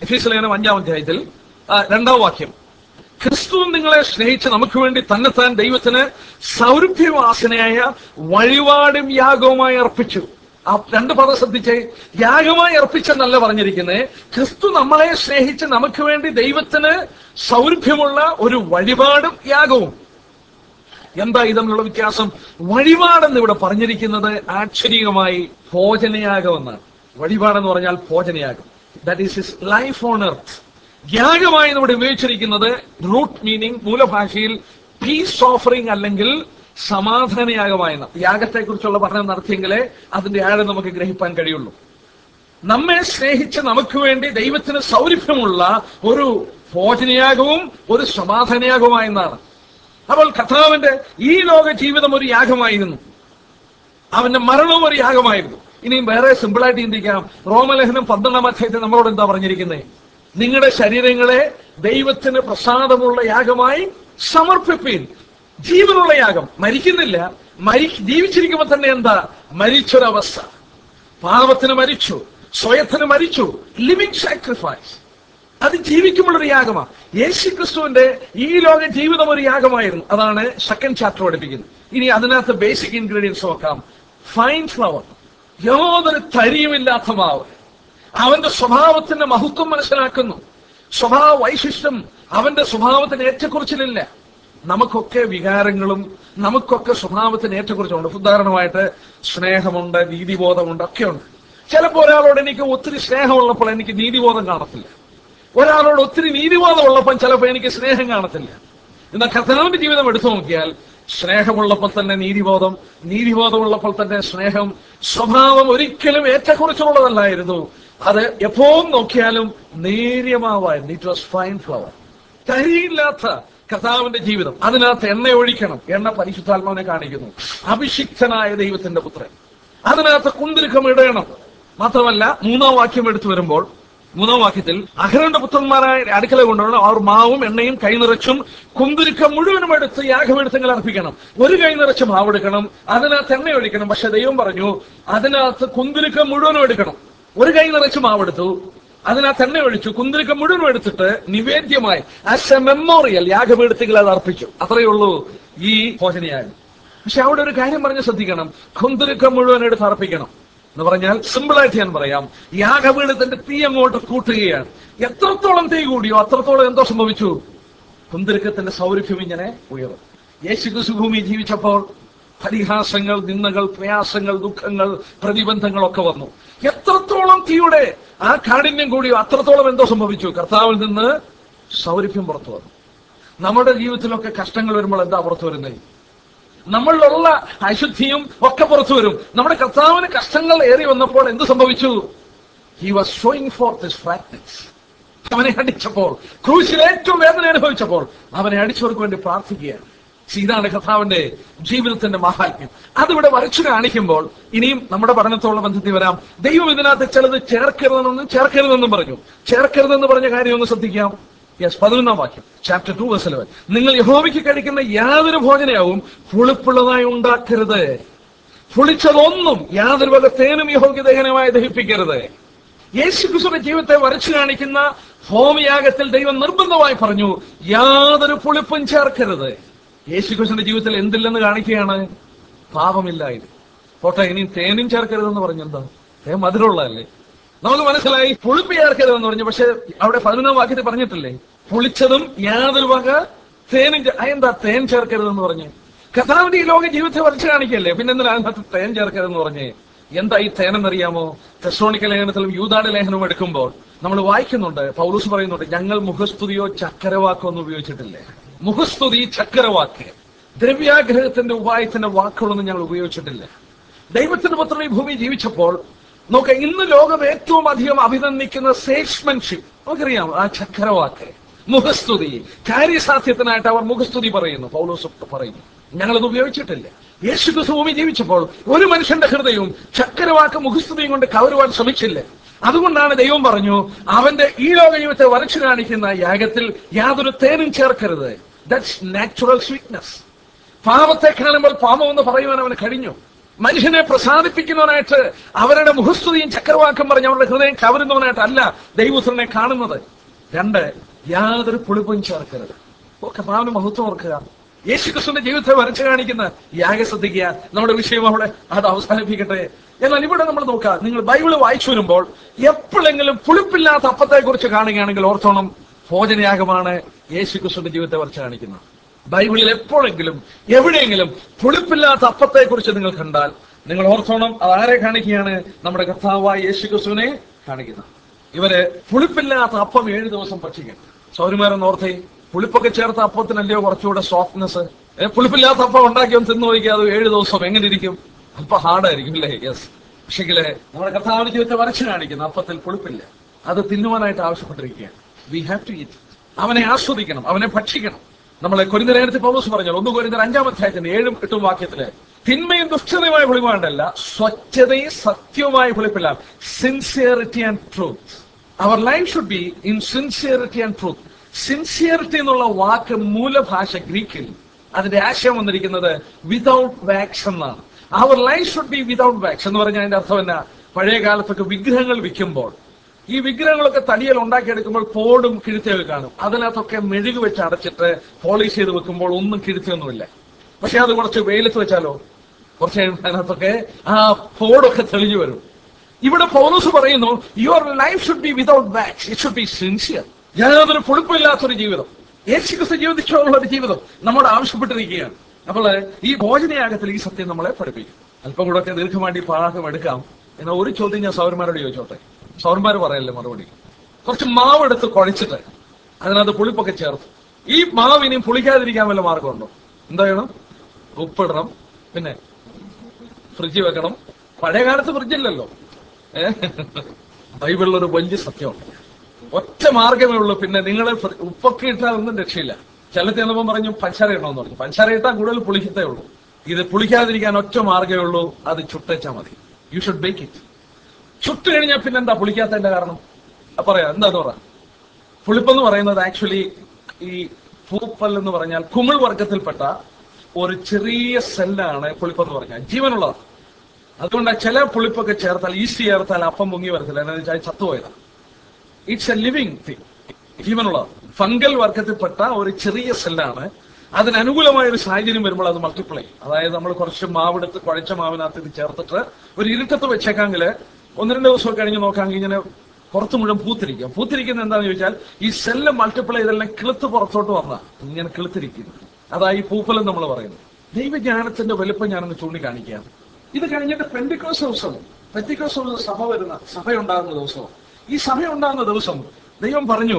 എഫീസ് ലേഖനം അഞ്ചാം അധ്യായത്തിൽ ആ, രണ്ടാം വാക്യം ക്രിസ്തു നിങ്ങളെ സ്നേഹിച്ച് നമുക്ക് വേണ്ടി തന്നെത്താൻ ദൈവത്തിന് സൗരഭ്യവാസനയായ വഴിപാടും യാഗവുമായി അർപ്പിച്ചു ആ രണ്ട് പദം ശ്രദ്ധിച്ചേ യാഗമായി അർപ്പിച്ചെന്നല്ല പറഞ്ഞിരിക്കുന്നത് ക്രിസ്തു നമ്മളെ സ്നേഹിച്ച് നമുക്ക് വേണ്ടി ദൈവത്തിന് സൗരഭ്യമുള്ള ഒരു വഴിപാടും യാഗവും എന്താ ഇത് തമ്മിലുള്ള വ്യത്യാസം വഴിപാടെന്ന് ഇവിടെ പറഞ്ഞിരിക്കുന്നത് ആക്ഷരികമായി ഭോജനയാഗം എന്നാണ് വഴിപാടെന്ന് പറഞ്ഞാൽ ഭോജനയാഗം that is his life on earth യാഗമായി ഇവിടെ ഉപയോഗിച്ചിരിക്കുന്നത് റൂട്ട് മീനിങ് മൂലഭാഷയിൽ പീസ് ഓഫറിംഗ് അല്ലെങ്കിൽ സമാധാനയാഗമായെന്ന് യാഗത്തെ കുറിച്ചുള്ള പഠനം നടത്തിയെങ്കിലേ അതിന്റെ ആഴം നമുക്ക് ഗ്രഹിപ്പാൻ കഴിയുള്ളൂ നമ്മെ സ്നേഹിച്ച് നമുക്ക് വേണ്ടി ദൈവത്തിന് സൗരഭ്യമുള്ള ഒരു ഭോജനയാഗവും ഒരു സമാധാനയാഗവുമായെന്നാണ് അപ്പോൾ കർത്താവിന്റെ ഈ ലോക ജീവിതം ഒരു യാഗമായിരുന്നു അവന്റെ മരണവും ഒരു യാഗമായിരുന്നു ഇനിയും വേറെ സിമ്പിളായിട്ട് ചിന്തിക്കാം റോമലേഖനം പന്ത്രണ്ടാം അധ്യായത്തിൽ നമ്മളോട് എന്താ പറഞ്ഞിരിക്കുന്നത് നിങ്ങളുടെ ശരീരങ്ങളെ ദൈവത്തിന് പ്രസാദമുള്ള യാഗമായി സമർപ്പിപ്പീൻ ജീവനുള്ള യാഗം മരിക്കുന്നില്ല മരി ജീവിച്ചിരിക്കുമ്പോൾ തന്നെ എന്താ മരിച്ചൊരവസ്ഥ പാപത്തിന് മരിച്ചു സ്വയത്തിന് മരിച്ചു ലിവിങ് സാക്രിഫൈസ് അത് ജീവിക്കുമ്പോഴൊരു യാഗമാണ് യേശു ക്രിസ്തുവിന്റെ ഈ ലോക ജീവിതം ഒരു യാഗമായിരുന്നു അതാണ് സെക്കൻഡ് ചാപ്റ്റർ പഠിപ്പിക്കുന്നത് ഇനി അതിനകത്ത് ബേസിക് ഇൻഗ്രീഡിയൻസ് നോക്കാം ഫൈൻ ഫ്ലവർ യാതൊരു തരിയുമില്ലാത്ത മാവ് അവന്റെ സ്വഭാവത്തിന്റെ മഹത്വം മനസ്സിലാക്കുന്നു സ്വഭാവ വൈശിഷ്ട്യം അവന്റെ സ്വഭാവത്തിന് ഏറ്റക്കുറിച്ചിലില്ല നമുക്കൊക്കെ വികാരങ്ങളും നമുക്കൊക്കെ സ്വഭാവത്തിന് ഏറ്റക്കുറിച്ചുണ്ട് ഉദാഹരണമായിട്ട് സ്നേഹമുണ്ട് നീതിബോധമുണ്ട് ഒക്കെയുണ്ട് ചിലപ്പോൾ ഒരാളോട് എനിക്ക് ഒത്തിരി സ്നേഹമുള്ളപ്പോൾ എനിക്ക് നീതിബോധം കാണത്തില്ല ഒരാളോട് ഒത്തിരി നീതിബോധം ഉള്ളപ്പോൾ ചിലപ്പോൾ എനിക്ക് സ്നേഹം കാണത്തില്ല എന്നാൽ കർത്താവിന്റെ ജീവിതം എടുത്തു നോക്കിയാൽ സ്നേഹമുള്ളപ്പോൾ തന്നെ നീതിബോധം നീതിബോധമുള്ളപ്പോൾ തന്നെ സ്നേഹം സ്വഭാവം ഒരിക്കലും ഏറ്റക്കുറിച്ചുള്ളതല്ലായിരുന്നു അത് എപ്പോഴും നോക്കിയാലും നേര്യമാവായിരുന്നു ഇറ്റ് വാസ് ഫൈൻ ഫ്ലവർ തരിയില്ലാത്ത കർത്താവിന്റെ ജീവിതം അതിനകത്ത് എണ്ണ ഒഴിക്കണം എണ്ണ പരിശുദ്ധാത്മാവിനെ കാണിക്കുന്നു അഭിഷിക്തനായ ദൈവത്തിന്റെ പുത്രൻ അതിനകത്ത് കുന്തിരുക്കം ഇടയണം മാത്രമല്ല മൂന്നാം വാക്യം എടുത്തു വരുമ്പോൾ മൂന്നാം വാക്യത്തിൽ അഹരന്റെ പുത്രന്മാരായ അടുക്കള കൊണ്ടുവരണം അവർ മാവും എണ്ണയും കൈ നിറച്ചും കുന്തിരുക്കം മുഴുവനും എടുത്ത് യാഗമെടുത്തെങ്കിൽ അർപ്പിക്കണം ഒരു കൈ നിറച്ച് മാവ് എടുക്കണം അതിനകത്ത് എണ്ണ ഒഴിക്കണം പക്ഷെ ദൈവം പറഞ്ഞു അതിനകത്ത് കുന്തിരുക്കം മുഴുവനും എടുക്കണം ഒരു കൈ നിറച്ച് മാവെടുത്തു അതിനകത്ത് എണ്ണ ഒഴിച്ചു കുന്തിരിക്കം മുഴുവനും എടുത്തിട്ട് നിവേദ്യമായി ആസ് എ മെമ്മോറിയൽ യാഗപീഠത്തിൽ അത് അർപ്പിച്ചു അത്രയേ ഉള്ളൂ ഈ ഭോജനയാഗം പക്ഷെ അവിടെ ഒരു കാര്യം പറഞ്ഞ് ശ്രദ്ധിക്കണം കുന്തിരിക്കം മുഴുവൻ എടുത്ത് അർപ്പിക്കണം എന്ന് പറഞ്ഞാൽ സിമ്പിൾ ആയിട്ട് ഞാൻ പറയാം യാഗപീഠത്തിന്റെ തീ അങ്ങോട്ട് കൂട്ടുകയാണ് എത്രത്തോളം തീ കൂടിയോ അത്രത്തോളം എന്തോ സംഭവിച്ചു കുന്തിരിക്കത്തിന്റെ സൗരഭ്യം ഇങ്ങനെ ഉയർന്നു യേശു ക്രിസ്തു ഭൂമി ജീവിച്ചപ്പോൾ പരിഹാസങ്ങൾ നിന്ദകൾ പ്രയാസങ്ങൾ ദുഃഖങ്ങൾ പ്രതിബന്ധങ്ങളൊക്കെ വന്നു എത്രത്തോളം തീയുടെ ആ കാഠിന്യം കൂടിയോ അത്രത്തോളം എന്തോ സംഭവിച്ചു കർത്താവിൽ നിന്ന് സൗരഭ്യം പുറത്തു വന്നു നമ്മുടെ ജീവിതത്തിലൊക്കെ കഷ്ടങ്ങൾ വരുമ്പോൾ എന്താ പുറത്തു വരുന്നത് നമ്മളിലുള്ള അശുദ്ധിയും ഒക്കെ പുറത്തു വരും നമ്മുടെ കർത്താവിന് കഷ്ടങ്ങൾ ഏറി വന്നപ്പോൾ എന്ത് സംഭവിച്ചു he was showing for this fragrance അവനെ അടിച്ചപ്പോൾ ക്രൂശിൽ ഏറ്റവും വേദന അനുഭവിച്ചപ്പോൾ അവനെ അടിച്ചവർക്ക് വേണ്ടി പ്രാർത്ഥിക്കുകയാണ് See, ഇതാണ് കർത്താവിന്റെ ജീവിതത്തിന്റെ മഹാത്മ്യം അതിവിടെ വരച്ചു കാണിക്കുമ്പോൾ ഇനിയും നമ്മുടെ പഠനത്തോടുള്ള ബന്ധത്തിൽ വരാം ദൈവം ഇതിനകത്ത് ചിലത് ചേർക്കരുതെന്നും ചേർക്കരുതെന്നും പറഞ്ഞു ചേർക്കരുതെന്ന് പറഞ്ഞ കാര്യം ഒന്ന് ശ്രദ്ധിക്കാം യെസ് പതിനൊന്നാം വാക്യം ചാപ്റ്റർ ടു വേഴ്സ് ഇലവൻ നിങ്ങൾ യഹോവയ്ക്ക് കഴിക്കുന്ന യാതൊരു ഭോജനയാവും പുളിപ്പുള്ളതായി ഉണ്ടാക്കരുത് പുളിച്ചതൊന്നും യാതൊരു വക തേനും യഹോയ്ക്ക് ദഹനമായി ദഹിപ്പിക്കരുത് യേശു ക്രിസ്തുവിന്റെ ജീവിതത്തെ വരച്ചു കാണിക്കുന്ന ഹോമയാഗത്തിൽ ദൈവം നിർബന്ധമായി പറഞ്ഞു യാതൊരു പുളിപ്പും ചേർക്കരുത് യേശു ക്രിസ്തുവിന്റെ ജീവിതത്തിൽ എന്തില്ലെന്ന് കാണിക്കുകയാണ് പാപമില്ലായത് പോട്ടെ ഇനി തേനും ചേർക്കരുതെന്ന് പറഞ്ഞെന്താ തേൻ മധുരമുള്ളതല്ലേ നമുക്ക് മനസ്സിലായി പുളിപ്പ് ചേർക്കരുതെന്ന് പറഞ്ഞു പക്ഷെ അവിടെ പതിനൊന്നാം വാക്യത്തിൽ പറഞ്ഞിട്ടില്ലേ പുളിച്ചതും യാതൊരു വക തേനും ചേ- ആ, എന്താ തേൻ ചേർക്കരുതെന്ന് പറഞ്ഞ് കഥാവിന്റെ ഈ ലോക ജീവിതത്തെ വരച്ചു കാണിക്കല്ലേ പിന്നെ എന്തിനാ അതിനകത്ത് തേൻ ചേർക്കരുതെന്ന് പറഞ്ഞേ എന്താ ഈ തേനെന്നറിയാമോ തെസ്രോണിക്ക ലേഖനത്തിലും യൂതാട് ലേഖനവും എടുക്കുമ്പോൾ നമ്മൾ വായിക്കുന്നുണ്ട് പൗലൂസ് പറയുന്നുണ്ട് ഞങ്ങൾ മുഖസ്തുതിയോ ചക്കരവാക്കോ ഒന്നും ഉപയോഗിച്ചിട്ടില്ലേ മുഖസ്തുതി ചക്കരവാക്ക് ദ്രവ്യാഗ്രഹത്തിന്റെ ഉപായത്തിന്റെ വാക്കുകളൊന്നും ഞങ്ങൾ ഉപയോഗിച്ചിട്ടില്ല ദൈവത്തിന്റെ പുത്രൻ ഈ ഭൂമി ജീവിച്ചപ്പോൾ നോക്ക ഇന്ന് ലോകം ഏറ്റവും അധികം അഭിനന്ദിക്കുന്ന സേൽസ്മാൻഷിപ്പ് നമുക്കറിയാം ആ ചക്കരവാക്ക് മുഖസ്തുതി കാര്യസാധ്യത്തിനായിട്ട് അവർ മുഖസ്തുതി പറയുന്നു പൗലോസ് പറയുന്നു ഞങ്ങളത് ഉപയോഗിച്ചിട്ടില്ല യേശു ക്രിസ്തു ഭൂമി ജീവിച്ചപ്പോൾ ഒരു മനുഷ്യന്റെ ഹൃദയവും ചക്കരവാക്ക് മുഖസ്തുതിയും കൊണ്ട് കവരുവാൻ ശ്രമിച്ചില്ല അതുകൊണ്ടാണ് ദൈവം പറഞ്ഞു അവന്റെ ഈ ലോക ജീവിതത്തെ വരച്ചു കാണിക്കുന്ന യാഗത്തിൽ യാതൊരു തേനും ചേർക്കരുത് ദാറ്റ്സ് നാച്ചുറൽ സ്വീറ്റ്നസ് പാപത്തെ കാണുമ്പോൾ പാപം എന്ന് പറയുവാൻ അവന് കഴിഞ്ഞു മനുഷ്യനെ പ്രസാദിപ്പിക്കുന്നവനായിട്ട് അവരുടെ മുഖസ്തുതിയും ചക്രവാക്കം പറഞ്ഞ് അവരുടെ ഹൃദയം കവരുന്നവനായിട്ടല്ല ദൈവത്തിനെ കാണുന്നത് രണ്ട് യാതൊരു പുളിപ്പും ചേർക്കരുത് ഒക്കെ ഭാവന മഹത്വം ഓർക്കുക യേശുക്രിസ്തുവിന്റെ ജീവിതത്തെ വരച്ചു കാണിക്കുന്ന യാഗ ശ്രദ്ധിക്കുക നമ്മുടെ വിഷയം അവിടെ അത് അവസാനിപ്പിക്കട്ടെ എന്നാൽ ഇവിടെ നമ്മൾ നോക്കുക നിങ്ങൾ ബൈബിള് വായിച്ചു വരുമ്പോൾ എപ്പോഴെങ്കിലും പുളിപ്പില്ലാത്ത അപ്പത്തെ കുറിച്ച് കാണുകയാണെങ്കിൽ ഓർത്തോണം ഭോജനയാഗമാണ് യേശുക്രിസ്തുവിന്റെ ജീവിതത്തെ വരച്ചു കാണിക്കുന്നത് ബൈബിളിൽ എപ്പോഴെങ്കിലും എവിടെയെങ്കിലും പുളിപ്പില്ലാത്ത അപ്പത്തെ കുറിച്ച് നിങ്ങൾ കണ്ടാൽ നിങ്ങൾ ഓർത്തോണം അത് ആരെ കാണിക്കുകയാണ് നമ്മുടെ കർത്താവായ യേശുക്രിസ്തുവിനെ കാണിക്കുന്നത് ഇവര് പുളിപ്പില്ലാത്ത അപ്പം ഏഴ് ദിവസം ഭക്ഷിക്കും സൗരമാരെന്ന് ഓർത്തേ പുളിപ്പൊക്കെ ചേർത്ത അപ്പത്തിനല്ലയോ കുറച്ചുകൂടെ സോഫ്റ്റ്നെസ് പുളിപ്പില്ലാത്ത അപ്പം ഉണ്ടാക്കി ഒന്ന് തിന്നു നോക്കിയാൽ അത് ഏഴ് ദിവസം എങ്ങനെ ഇരിക്കും അല്പം ഹാർഡായിരിക്കും അല്ലേ യെസ് പക്ഷെങ്കില് നമ്മുടെ കർത്താവിന്റെ ജീവിതത്തെ വരച്ചു കാണിക്കുന്ന അപ്പത്തിൽ പുളിപ്പില്ല അത് തിന്നുവാനായിട്ട് ആവശ്യപ്പെട്ടിരിക്കുകയാണ് വി ഹാവ് ടു ഈറ്റ് അവനെ ആസ്വദിക്കണം അവനെ ഭക്ഷിക്കണം നമ്മളെ കൊരിന്തലേനത്തിൽ പൗലോസ് പറഞ്ഞു ഒന്ന് കൊരിന്തർ അഞ്ചാം അധ്യായത്തിന്റെ ഏഴും എട്ടും വാക്യത്തില് തിന്മയും ദുഷ്ടതയുമായ പുളിമാണ്ടല്ല സ്വച്ഛതയും സത്യവുമായ പുളിപ്പില്ല sincerity and truth our life should be in sincerity and truth sincerity എന്നുള്ള വാക്ക് മൂലഭാഷ ഗ്രീക്കിൽ അതിന്റെ ആശയം വന്നിരിക്കുന്നത് വിതൗട്ട് വാക്സ് എന്നാണ് our life should be without wax എന്ന് പറഞ്ഞാൽ അതിന്റെ അർത്ഥം എന്നാ പഴയ കാലത്തൊക്കെ വിഗ്രഹങ്ങൾ വിൽക്കുമ്പോൾ ഈ വിഗ്രഹങ്ങളൊക്കെ തടിയിൽ ഉണ്ടാക്കിയെടുക്കുമ്പോൾ പോടും കിഴുത്തൊക്കെ കാണും അതിനകത്തൊക്കെ മെഴുക് വെച്ച് അടച്ചിട്ട് പോളിഷ് ചെയ്ത് വെക്കുമ്പോൾ ഒന്നും കിഴുത്തൊന്നുമില്ല പക്ഷെ അത് കുറച്ച് വെയിലത്ത് വെച്ചാലോ കുറച്ച് കഴിയുമ്പോൾ അതിനകത്തൊക്കെ ആ പോടൊക്കെ തെളിഞ്ഞു വരും ഇവിടെ പൗലോസ് പറയുന്നു your life should be without wax it should be sincere യാതൊരു പൊളിപ്പില്ലാത്തൊരു ജീവിതം യേശുക്രിസ്തു ജീവിതത്തിലുള്ള ഒരു ജീവിതം നമ്മോട് ആവശ്യപ്പെട്ടിരിക്കുകയാണ് അപ്പോൾ ഈ ഭോജനയാഗത്തിൽ ഈ സത്യം നമ്മളെ പഠിപ്പിക്കും അല്പം കൂടെ ഒക്കെ ദീർഘമായിട്ട് ഈ പാകം എടുക്കാം എന്നാൽ ഒരു ചോദ്യം ഞാൻ സൗരന്മാരോട് ചോദിച്ചോട്ടെ സൗരന്മാർ പറയല്ലേ മറുപടി കുറച്ച് മാവ് എടുത്ത് കുഴച്ചിട്ട് അതിനകത്ത് പുളിപ്പൊക്കെ ചേർത്ത് ഈ മാവ് ഇനിയും പുളിക്കാതിരിക്കാൻ വല്ല മാർഗമുണ്ടോ എന്താ വേണം ഉപ്പിടണം പിന്നെ ഫ്രിഡ്ജ് വെക്കണം പഴയ കാലത്ത് ഫ്രിഡ്ജില്ലല്ലോ ഏഹ് ബൈബിളിൽ ഒരു വലിയ സത്യമുണ്ട് ഒറ്റ മാർഗമേ ഉള്ളൂ പിന്നെ നിങ്ങൾ ഉപ്പൊക്കെ ഇട്ടാൽ ഒന്നും രക്ഷയില്ല ചില ചെന്നപ്പം പറഞ്ഞു പഞ്ചാര ഇടണമെന്ന് പറഞ്ഞു പഞ്ചാര ഇട്ടാൽ കൂടുതൽ പുളിക്കത്തേ ഉള്ളൂ ഇത് പുളിക്കാതിരിക്കാൻ ഒറ്റ മാർഗമേ ഉള്ളൂ അത് ചുട്ടേച്ചാൽ മതി യു ഷുഡ് ബേക്ക് ഇറ്റ് ചുട്ട് കഴിഞ്ഞാൽ പിന്നെ എന്താ പുളിക്കാത്തതിന്റെ കാരണം അപ്പൊ പറയാം എന്താന്ന് പറ പുളിപ്പെന്ന് പറയുന്നത് ആക്ച്വലി ഈ പൂപ്പൽ എന്ന് പറഞ്ഞാൽ കുമിൾ വർഗത്തിൽപ്പെട്ട ഒരു ചെറിയ സെല്ലാണ് പുളിപ്പെന്ന് പറഞ്ഞാൽ ജീവനുള്ളതാണ് അതുകൊണ്ട് ചില പുളിപ്പൊക്കെ ചേർത്താൽ ഈസ്റ്റ് ചേർത്താൽ അപ്പം പൊങ്ങി വരത്തില്ല എന്താണെന്ന് വെച്ചാൽ ചത്തുപോയതാണ് ഇറ്റ്സ് എ ലിവിങ് തിങ് ജീവനുള്ള ഫംഗൽ വർഗത്തിൽപ്പെട്ട ഒരു ചെറിയ സെല്ലാണ് അതിന് അനുകൂലമായ ഒരു സാഹചര്യം വരുമ്പോൾ അത് മൾട്ടിപ്ലൈ അതായത് നമ്മൾ കുറച്ച് മാവെടുത്ത് കുഴച്ച മാവിനകത്ത് ഇത് ചേർത്തിട്ട് ഒരു ഇരുട്ടത്ത് വെച്ചേക്കാങ്കിൽ ഒന്ന് രണ്ട് ദിവസം കഴിഞ്ഞ് നോക്കാമെങ്കിൽ ഇങ്ങനെ പുറത്ത് മുഴുവൻ പൂത്തിരിക്കും പൂത്തിരിക്കുന്ന എന്താണെന്ന് ചോദിച്ചാൽ ഈ സെല്ല് മൾട്ടിപ്ലൈ ഇതെല്ലാം കിളുത്ത് പുറത്തോട്ട് വന്ന ഇങ്ങനെ കിളുത്തിരിക്കുന്നു അതാ ഈ പൂപ്പലം നമ്മൾ പറയുന്നത് ദൈവജ്ഞാനത്തിന്റെ വലുപ്പം ഞാനൊന്ന് ചൂണ്ടിക്കാണിക്കുകയാണ് ഇത് കഴിഞ്ഞിട്ട് പെന്റിക്കോസ് ദിവസം പെന്റിക്കോസ് ദിവസം സഭ വരുന്ന സഭയുണ്ടാകുന്ന ദിവസം ഈ സഭ ഉണ്ടാകുന്ന ദിവസം ദൈവം പറഞ്ഞു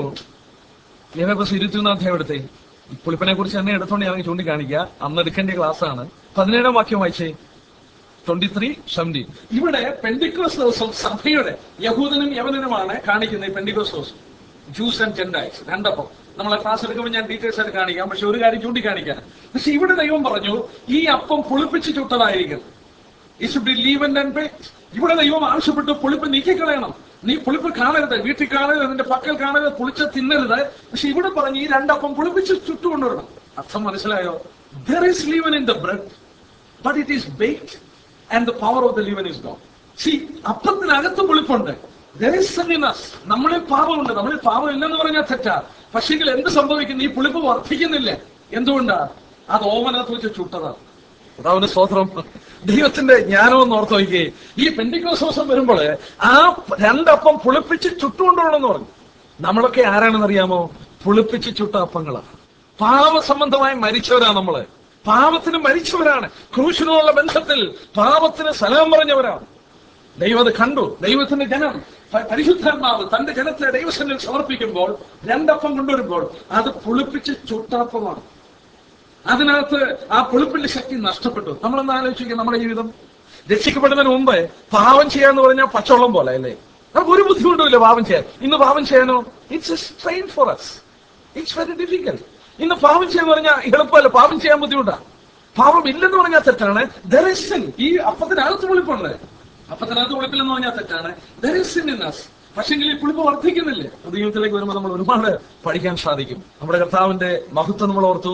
ലേവബസ് ഇരുപത്തിയൊന്നാം അധ്യായം എടുത്തേ ഈ പുളിപ്പനെ കുറിച്ച് തന്നെ എടുത്തോണ്ട് ഞാൻ ചൂണ്ടിക്കാണിക്കുക അന്ന് എടുക്കേണ്ട ക്ലാസ് ആണ് പതിനേഴാം വാക്യം വായിച്ചേ ട്വന്റി ത്രീ സെവന്റി ഇവിടെ പെന്റിക്കോസ് ദിവസം സഭയുടെ യഹൂദനും യവനനുമാണ് കാണിക്കുന്നത് ഈ പെന്റിക്കോസ് ദിവസം ജ്യൂസ് ആൻഡ് ജെൻഡൈസ് രണ്ടപ്പം നമ്മളെ ക്ലാസ് എടുക്കുമ്പോൾ ഞാൻ ഡീറ്റെയിൽസ് ആയിട്ട് കാണിക്കാം പക്ഷെ ഒരു കാര്യം ചൂണ്ടിക്കാണിക്കാൻ പക്ഷെ ഇവിടെ ദൈവം പറഞ്ഞു ഈ അപ്പം പുളിപ്പിച്ച് ചുട്ടതായിരിക്കും it should be leaven and baked ഇവിടെ ദൈവം ആവശ്യപ്പെട്ടു പുളിപ്പ് നീക്കിക്കളയണം നീ പുളിപ്പ് കാണരുത് വീട്ടിൽ കാണരുത് നിന്റെ പക്കൽ കാണരുത് പുളിച്ച് തിന്നരുത് പക്ഷെ ഇവിടെ പറഞ്ഞു ഈ രണ്ടപ്പം പുളിപ്പിച്ച് ചുട്ടുകൊണ്ടുവരണം അർത്ഥം മനസ്സിലായോ there is leaven in the bread but it is baked and the power of the leaven is gone സി അപ്പത്തിനകത്ത് പുളിപ്പുണ്ട് There is sin in us. നമ്മളിൽ പാപമുണ്ട് നമ്മളിൽ പാപം ഇല്ലെന്ന് പറഞ്ഞാൽ തെറ്റാ പക്ഷെങ്കിൽ എന്ത് സംഭവിക്കുന്നു ഈ പുളിപ്പ് വർദ്ധിക്കുന്നില്ല എന്തുകൊണ്ടാ അത് ഓമനത്ത് വെച്ച് ചുട്ടതാണ് കർത്താവിന്റെ സ്തോത്രം ദൈവത്തിന്റെ ജ്ഞാനം ഓർത്ത് നോക്കിയേ ഈ പെന്റിക്കോസ് ദിവസം വരുമ്പോൾ ആ രണ്ടപ്പം പുളിപ്പിച്ച് ചുട്ടുകൊണ്ടുപോകണമെന്ന് പറഞ്ഞു നമ്മളൊക്കെ ആരാണെന്ന് അറിയാമോ പുളിപ്പിച്ച് ചുട്ട അപ്പങ്ങളാണ് പാപസംബന്ധമായി മരിച്ചവരാ നമ്മള് പാപത്തിന് മരിച്ചവരാണ് ക്രൂശിനുള്ള ബന്ധത്തിൽ പാപത്തിന് സലാം പറഞ്ഞവരാണ് ദൈവം അത് കണ്ടു ദൈവത്തിന്റെ ജനം പ- പരിശുദ്ധാത്മാവ് തന്റെ ജനത്തെ ദൈവസന്നിൽ സമർപ്പിക്കുമ്പോൾ രണ്ടപ്പം കൊണ്ടുവരുമ്പോൾ അത് പുളിപ്പിച്ച് ചുട്ടപ്പമാണ് അതിനകത്ത് ആ പുളിപ്പിന്റെ ശക്തി നഷ്ടപ്പെട്ടു നമ്മളൊന്ന് ആലോചിക്കുക നമ്മുടെ ജീവിതം രക്ഷിക്കപ്പെടുന്നതിന് മുമ്പ് പാവം ചെയ്യാന്ന് പറഞ്ഞാൽ പച്ചവെള്ളം പോലെ അല്ലേ നമുക്ക് ഒരു ബുദ്ധിമുട്ടുമില്ല പാവം ചെയ്യാൻ ഇന്ന് പാവം ചെയ്യാനോ it's a strain for us it's very difficult ഇന്ന് പാവം ചെയ്യാന്ന് പറഞ്ഞാൽ എളുപ്പമല്ല പാവം ചെയ്യാൻ ബുദ്ധിമുട്ടാ പാവം ഇല്ലെന്ന് പറഞ്ഞാൽ തെറ്റാണ് There is sin. ഈ അപ്പത്തിനകത്ത് പുളിപ്പുണ്ട് അപ്പത്തിനകത്ത് പുളിപ്പില്ലെന്ന് പറഞ്ഞാൽ തെറ്റാണ് There is sin in us. പക്ഷെങ്കിൽ ഈ പുളിപ്പ് വർദ്ധിക്കുന്നില്ലേ ജീവിതത്തിലേക്ക് വരുമ്പോൾ നമ്മൾ ഒരുപാട് പഠിക്കാൻ സാധിക്കും നമ്മുടെ കർത്താവിന്റെ മഹത്വം നമ്മൾ ഓർത്തു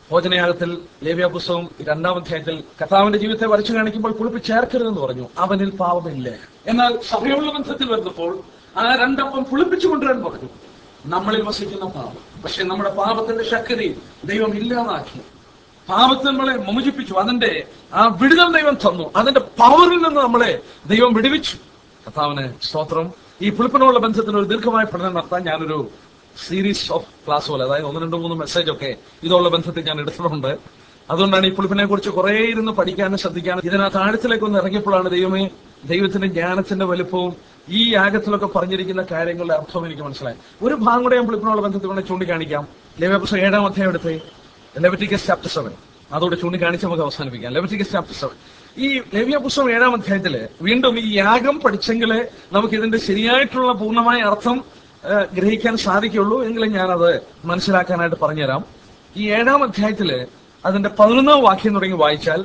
ഭോജനയാഗത്തിൽ ലേവ്യ പുസ്തകം രണ്ടാം അധ്യായത്തിൽ കർത്താവിന്റെ ജീവിതത്തെ വരച്ചു കാണിക്കുമ്പോൾ പുളിപ്പ് ചേർക്കരുതെന്ന് പറഞ്ഞു അവനിൽ പാപമില്ല എന്നാൽ സഭയുള്ള ബന്ധത്തിൽ വരുന്നപ്പോൾ ആ രണ്ടപ്പം പുളിപ്പിച്ചു കൊണ്ടുവരാൻ പറഞ്ഞു നമ്മളിൽ വസിക്കുന്ന പാപം പക്ഷെ നമ്മുടെ പാപത്തിന്റെ ശക്തി ദൈവം ഇല്ലാതാക്കി പാപത്തെ നമ്മളെ മോചിപ്പിച്ചു അതിന്റെ ആ വിടുതൽ ദൈവം തന്നു അതിന്റെ പവറിൽ നിന്ന് നമ്മളെ ദൈവം വിടുവിച്ചു കർത്താവിന് സ്തോത്രം ഈ പുളിപ്പിനോടുള്ള ബന്ധത്തിന് ഒരു ദീർഘമായ പഠനം നടത്താൻ ഞാനൊരു സീരീസ് ഓഫ് ക്ലാസ് പോലെ അതായത് ഒന്ന് രണ്ട് മൂന്ന് മെസ്സേജ് ഒക്കെ ഇതുള്ള ബന്ധത്തിൽ ഞാൻ എടുത്തിട്ടുണ്ട് അതുകൊണ്ടാണ് ഈ പുളിപ്പിനെ കുറിച്ച് കുറെ ഇരുന്ന് പഠിക്കാനും ശ്രദ്ധിക്കാനും ഇതിനകത്ത് ആഴത്തിലേക്ക് ഒന്ന് ഇറങ്ങിയപ്പോഴാണ് ദൈവമേ ദൈവത്തിന്റെ ജ്ഞാനത്തിന്റെ വലുപ്പവും ഈ യാഗത്തിലൊക്കെ പറഞ്ഞിരിക്കുന്ന കാര്യങ്ങളുടെ അർത്ഥം എനിക്ക് മനസ്സിലായി ഒരു ഭാഗം കൂടെ ഞാൻ പുളിപ്പിനോടുള്ള ബന്ധത്തിൽ കൊണ്ട് ചൂണ്ടിക്കാണിക്കാം ലേവ്യപുസ്തകം ഏഴാം അധ്യായം എടുത്തേ ലെവറ്റിക്കസ് ചാപ്റ്റർ സെവൻ അതോടെ ചൂണ്ടിക്കാണിച്ച് നമുക്ക് അവസാനിപ്പിക്കാം ലെവറ്റിക്കസ് ചാപ്റ്റർ സെവൻ ഈ ലേവ്യ പുസ്തകം ഏഴാം അധ്യായത്തില് വീണ്ടും ഈ യാഗം പഠിച്ചെങ്കിൽ നമുക്ക് ഇതിന്റെ ശരിയായിട്ടുള്ള പൂർണ്ണമായ അർത്ഥം ആ, ഗ്രഹിക്കാൻ സാധിക്കുള്ളൂ എങ്കിലും ഞാനത് മനസ്സിലാക്കാനായിട്ട് പറഞ്ഞുതരാം ഈ ഏഴാം അധ്യായത്തില് അതിന്റെ പതിനൊന്നാം വാക്യം തുടങ്ങി വായിച്ചാൽ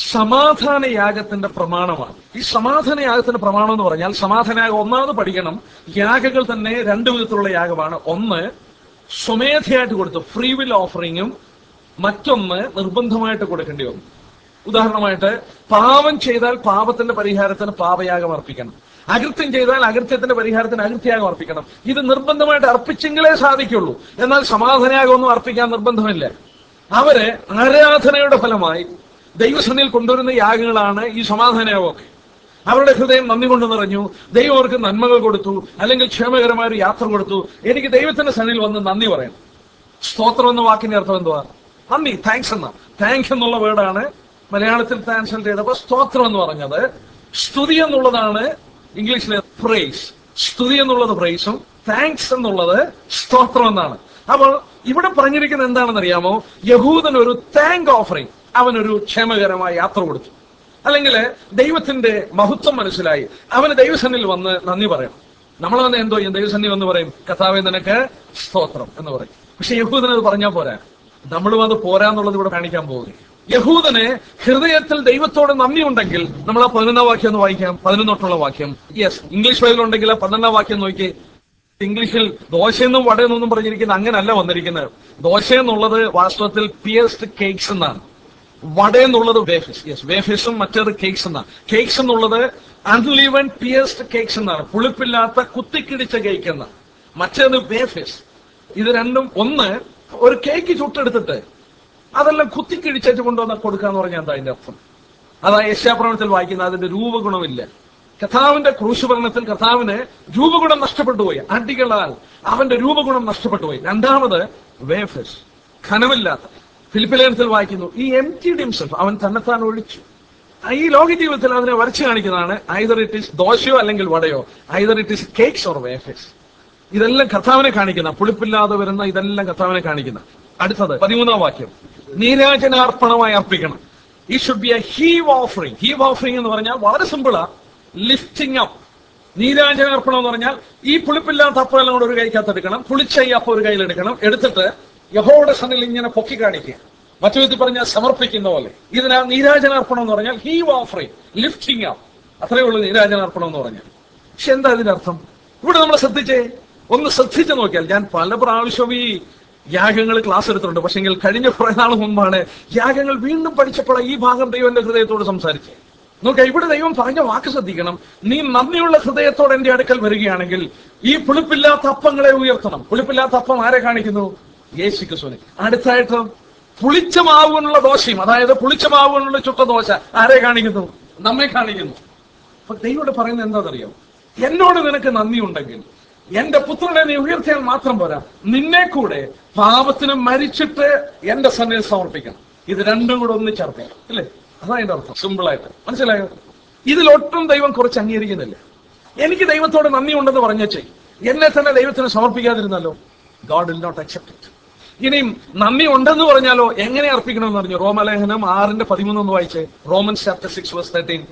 സമാധാന യാഗത്തിന്റെ പ്രമാണമാണ് ഈ സമാധാന യാഗത്തിന്റെ പ്രമാണം എന്ന് പറഞ്ഞാൽ സമാധാന യാഗം ഒന്നാമത് പഠിക്കണം യാഗങ്ങൾ തന്നെ രണ്ടു വിധത്തിലുള്ള യാഗമാണ് ഒന്ന് സ്വമേധയായിട്ട് കൊടുത്തു ഫ്രീ വിൽ ഓഫറിങ്ങും മറ്റൊന്ന് നിർബന്ധമായിട്ട് കൊടുക്കേണ്ടി വന്നു ഉദാഹരണമായിട്ട് പാപം ചെയ്താൽ പാപത്തിന്റെ പരിഹാരത്തിന് പാപയാഗം അർപ്പിക്കണം അകൃത്യം ചെയ്താൽ അകൃത്യത്തിന്റെ പരിഹാരത്തിന് അകൃത്യയാഗം അർപ്പിക്കണം ഇത് നിർബന്ധമായിട്ട് അർപ്പിച്ചെങ്കിലേ സാധിക്കുള്ളൂ എന്നാൽ സമാധാനയാഗം ഒന്നും അർപ്പിക്കാൻ നിർബന്ധമില്ല അവര് ആരാധനയുടെ ഫലമായി ദൈവസന്നിധിയിൽ കൊണ്ടുവരുന്ന യാഗങ്ങളാണ് ഈ സമാധാനയാഗമൊക്കെ അവരുടെ ഹൃദയം നന്ദി കൊണ്ട് നിറഞ്ഞു ദൈവം അവർക്ക് നന്മകൾ കൊടുത്തു അല്ലെങ്കിൽ ക്ഷേമകരമായ ഒരു യാത്ര കൊടുത്തു എനിക്ക് ദൈവത്തിന്റെ സന്നിധിയിൽ വന്ന് നന്ദി പറയണം സ്തോത്രം എന്ന വാക്കിന്റെ അർത്ഥം എന്തുവാ നന്ദി താങ്ക്സ് എന്ന താങ്ക് എന്നുള്ള വേർഡാണ് മലയാളത്തിൽ ട്രാൻസ്ലേറ്റ് ചെയ്തപ്പോൾ സ്തോത്രം എന്ന് പറഞ്ഞത് സ്തുതി എന്നുള്ളതാണ് ഇംഗ്ലീഷിലെ പ്രൈസ് സ്തുതി എന്നുള്ളത് പ്രൈസും താങ്ക്സ് എന്നുള്ളത് സ്തോത്രം എന്നാണ് അപ്പോൾ ഇവിടെ പറഞ്ഞിരിക്കുന്നത് എന്താണെന്ന് അറിയാമോ യഹൂദൻ ഒരു താങ്ക് ഓഫറിംഗ് അവനൊരു ക്ഷേമകരമായ യാത്ര കൊടുത്തു അല്ലെങ്കിൽ ദൈവത്തിന്റെ മഹത്വം മനസ്സിലായി അവന് ദൈവസന്നിൽ വന്ന് നന്ദി പറയണം നമ്മൾ വന്ന് എന്തോ ചെയ്യും ദൈവസന്നി വന്ന് പറയും കഥാവെ നിനക്ക് സ്തോത്രം എന്ന് പറയും പക്ഷെ യഹൂദന് അത് പറഞ്ഞാൽ പോരാ നമ്മളും അത് പോരാന്നുള്ളത് ഇവിടെ കാണിക്കാൻ പോകുന്നു യഹൂദന് ഹൃദയത്തിൽ ദൈവത്തോട് നന്ദി ഉണ്ടെങ്കിൽ നമ്മൾ ആ പതിനൊന്നാം വാക്യം ഒന്ന് വായിക്കാം പതിനൊന്നോട്ടുള്ള വാക്യം യെസ് ഇംഗ്ലീഷ് ബൈബിൾ ഉണ്ടെങ്കിൽ ആ പതിനൊന്നാം വാക്യം നോക്കി ഇംഗ്ലീഷിൽ ദോശയെന്നും വടയെന്നൊന്നും പറഞ്ഞിരിക്കുന്നത് അങ്ങനല്ല വന്നിരിക്കുന്നത് ദോശ എന്നുള്ളത് വാസ്തവത്തിൽ പിയസ്ഡ് കേക്ക്സ് എന്നാണ് വട എന്നുള്ളത് വേഫിസ് യെസ് വേഫിസും മറ്റേത് കേക്ക്സ് എന്നാണ് കേക്ക്സ് എന്നുള്ളത് അൺലീവൻ പിയസ്ഡ് കേക്ക്സ് എന്നാണ് പുളിപ്പില്ലാത്ത കുത്തിക്കിടിച്ച കേക്ക് എന്നാണ് മറ്റേത് വേഫിസ് ഇത് രണ്ടും ഒന്ന് ഒരു കേക്ക് ചുട്ടെടുത്തിട്ട് അതെല്ലാം കുത്തിക്കിഴിച്ചേറ്റ് കൊണ്ടുവന്ന് കൊടുക്കാന്ന് പറഞ്ഞാൽ എന്താ അതിന്റെ അർത്ഥം അതാ യശാപ്രവണത്തിൽ വായിക്കുന്ന അതിന്റെ രൂപഗുണമില്ല കഥാവിന്റെ ക്രൂശുഭരണത്തിൽ കഥാവിന് രൂപഗുണം നഷ്ടപ്പെട്ടു പോയി അടികളാൽ അവന്റെ രൂപഗുണം നഷ്ടപ്പെട്ടു പോയി രണ്ടാമത് വേഫസ് ഖനമില്ലാത്ത ഫിലിപ്പിലേനത്തിൽ വായിക്കുന്നു ഈ എം ടി ഡിംസെൽഫ് അവൻ തന്നെത്താൻ ഒഴിച്ചു ഈ ലോക ജീവിതത്തിൽ അതിനെ വരച്ചു കാണിക്കുന്നതാണ് ഐദർ ഇറ്റ് ഈസ് ദോശയോ അല്ലെങ്കിൽ വടയോ either it is cakes or wafers ഇതെല്ലാം കർത്താവിനെ കാണിക്കുന്ന പുളിപ്പില്ലാതെ വരുന്ന ഇതെല്ലാം കർത്താവിനെ കാണിക്കുന്ന അടുത്തത് പതിമൂന്നാം വാക്യം നീരാജനാർപ്പണമായി അർപ്പിക്കണം ഈ should be a heave offering heave offering എന്ന് പറഞ്ഞാൽ വളരെ സിമ്പിളാ ലിഫ്റ്റിംഗ് അപ്പ് നീരാജനാർപ്പണം എന്ന് പറഞ്ഞാൽ ഈ പുളിപ്പില്ലാത്ത അപ്പം എല്ലാം കൂടെ ഒരു കൈക്കകത്ത് എടുക്കണം പുളിച്ച ഈ അപ്പം ഒരു കയ്യിൽ എടുക്കണം എടുത്തിട്ട് യഹോയുടെ സന്നിൽ ഇങ്ങനെ പൊക്കി കാണിക്കുക മറ്റു വിധത്തിൽ പറഞ്ഞാൽ സമർപ്പിക്കുന്ന പോലെ ഇതിനാ നീരാജനാർപ്പണം എന്ന് പറഞ്ഞാൽ ഹീവ് ഓഫറിംഗ് ലിഫ്റ്റിംഗ് അപ്പ് അത്രയേ ഉള്ളൂ നീരാജനാർപ്പണം എന്ന് പറഞ്ഞാൽ പക്ഷെ എന്താ ഇതിന്റെ അർത്ഥം ഇവിടെ നമ്മൾ ശ്രദ്ധിച്ചേ ഒന്ന് ശ്രദ്ധിച്ചു നോക്കിയാൽ ഞാൻ പല പ്രാവശ്യവും ഈ യാഗങ്ങൾ ക്ലാസ് എടുത്തിട്ടുണ്ട് പക്ഷെങ്കിൽ കഴിഞ്ഞ കുറെ നാൾ മുമ്പാണ് യാഗങ്ങൾ വീണ്ടും പഠിച്ചപ്പോൾ ഈ ഭാഗം ദൈവന്റെ ഹൃദയത്തോട് സംസാരിച്ചത് നോക്കാം ഇവിടെ ദൈവം പറഞ്ഞ വാക്ക് ശ്രദ്ധിക്കണം നീ നന്ദിയുള്ള ഹൃദയത്തോടെ എന്റെ അടുക്കൽ വരികയാണെങ്കിൽ ഈ പുളിപ്പില്ലാത്ത അപ്പങ്ങളെ ഉയർത്തണം പുളിപ്പില്ലാത്ത അപ്പം ആരെ കാണിക്കുന്നു യേശു ക്രിസ്തുവിനെ അടുത്തായിട്ട് പുളിച്ച മാവുകൊണ്ടുള്ള ദോശയും അതായത് പുളിച്ച മാവുകൊണ്ടുള്ള ചുട്ട ദോശ ആരെ കാണിക്കുന്നു നമ്മെ കാണിക്കുന്നു അപ്പൊ ദൈവോട് പറയുന്നത് എന്താണെന്നറിയോ എന്നോട് നിനക്ക് നന്ദിയുണ്ടെങ്കിൽ എന്റെ പുത്രനെ നീ ഉയർത്തിയാൽ മാത്രം പോരാ നിന്നെ കൂടെ പാപത്തിന് മരിച്ചിട്ട് എന്റെ സന്നിധി സമർപ്പിക്കണം ഇത് രണ്ടും കൂടെ ഒന്നിച്ചർപ്പിക്കണം അല്ലേ അതാ അതിന്റെ അർത്ഥം സിമ്പിൾ ആയിട്ട് മനസ്സിലായോ ഇതിലൊട്ടും ദൈവം കുറച്ച് അംഗീകരിക്കുന്നില്ല എനിക്ക് ദൈവത്തോട് നന്ദി ഉണ്ടെന്ന് പറഞ്ഞേ എന്നെ തന്നെ ദൈവത്തിന് സമർപ്പിക്കാതിരുന്നല്ലോ God will not accept it ഇനിയും നന്ദി ഉണ്ടെന്ന് പറഞ്ഞാലോ എങ്ങനെ അർപ്പിക്കണമെന്ന് പറഞ്ഞു റോമലേഖനം ആറിന്റെ പതിമൂന്ന് ഒന്ന് വായിച്ചേ Roman chapter six verse thirteen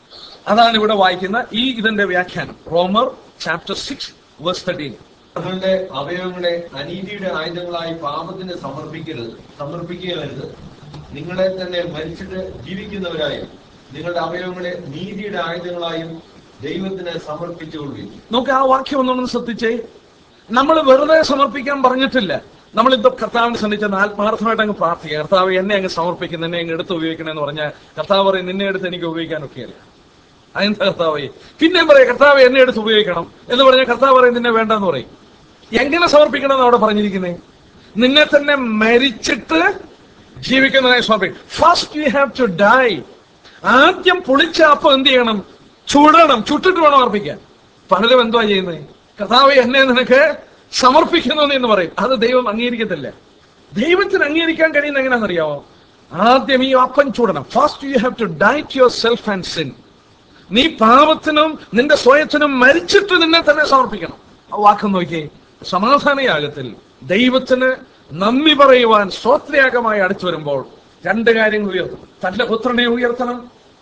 അതാണ് ഇവിടെ വായിക്കുന്ന ഈ ഇതിന്റെ വ്യാഖ്യാനം റോമർ ചാപ്റ്റർ സിക്സ് വേഴ്സ് തേർട്ടീൻ നിങ്ങളുടെ അവയവങ്ങളെ അനീതിയുടെ ആയുധങ്ങളായി പാപത്തിന് സമർപ്പിക്കരുത് സമർപ്പിക്കരുത് നിങ്ങളെ തന്നെ മരിച്ചിട്ട് ജീവിക്കുന്നവരായും നിങ്ങളുടെ അവയവങ്ങളെ നീതിയുടെ ആയുധങ്ങളായും ദൈവത്തിന് സമർപ്പിച്ചുകൊള്ളുകയും നോക്ക് ആ വാക്യം ഒന്നൊന്ന് ശ്രദ്ധിച്ചേ നമ്മൾ വെറുതെ സമർപ്പിക്കാൻ പറഞ്ഞിട്ടില്ല നമ്മൾ ഇത് കർത്താവിനെ സന്നിധിച്ച് ആത്മാർത്ഥമായിട്ട് അങ്ങ് പ്രാർത്ഥിക്കുക കർത്താവ് എന്നെ അങ്ങ് സമർപ്പിക്കുന്നു എന്നെ അങ്ങ് എടുത്ത് ഉപയോഗിക്കണമെന്ന് പറഞ്ഞാൽ കർത്താവ് പറയും നിന്നെ എടുത്ത് എനിക്ക് ഉപയോഗിക്കാനൊക്കെയല്ല അതെന്താ കർത്താവ് പിന്നെ പറയാം കർത്താവ് എന്നെ എടുത്ത് ഉപയോഗിക്കണം എന്ന് പറഞ്ഞാൽ കർത്താവ് പറയും നിന്നെ വേണ്ടെന്ന് പറയും എങ്ങനെ സമർപ്പിക്കണം എന്ന് അവിടെ പറഞ്ഞിരിക്കുന്നേ നിന്നെ തന്നെ മരിച്ചിട്ട് ജീവിക്കുന്നതിനായി സമർപ്പിക്കും first you have to die ആദ്യം പൊളിച്ച അപ്പം എന്ത് ചെയ്യണം ചുടണം ചുട്ടിട്ട് വേണം അർപ്പിക്കാൻ പലരും എന്തുവാ ചെയ്യുന്നത് കർത്താവ് എന്നെ നിനക്ക് സമർപ്പിക്കുന്നു എന്ന് പറയും അത് ദൈവം അംഗീകരിക്കത്തില്ല ദൈവത്തിന് അംഗീകരിക്കാൻ കഴിയുന്ന എങ്ങനെയാണെന്നറിയാമോ ആദ്യം ഈ അപ്പം ചൂടണം first you have to die to yourself and sin നീ പാപത്തിനും നിന്റെ സ്വയത്തിനും മരിച്ചിട്ട് നിന്നെ തന്നെ സമർപ്പിക്കണം ആ വാക്ക് നോക്കിയേ സമാധാനയാഗത്തിൽ ദൈവത്തിന് നന്ദി പറയുവാൻ സ്തോത്രയാഗമായി അടുത്തു വരുമ്പോൾ രണ്ട് കാര്യങ്ങൾ ഉയർത്തണം തന്റെ പുത്രനെ ഉയർത്തണം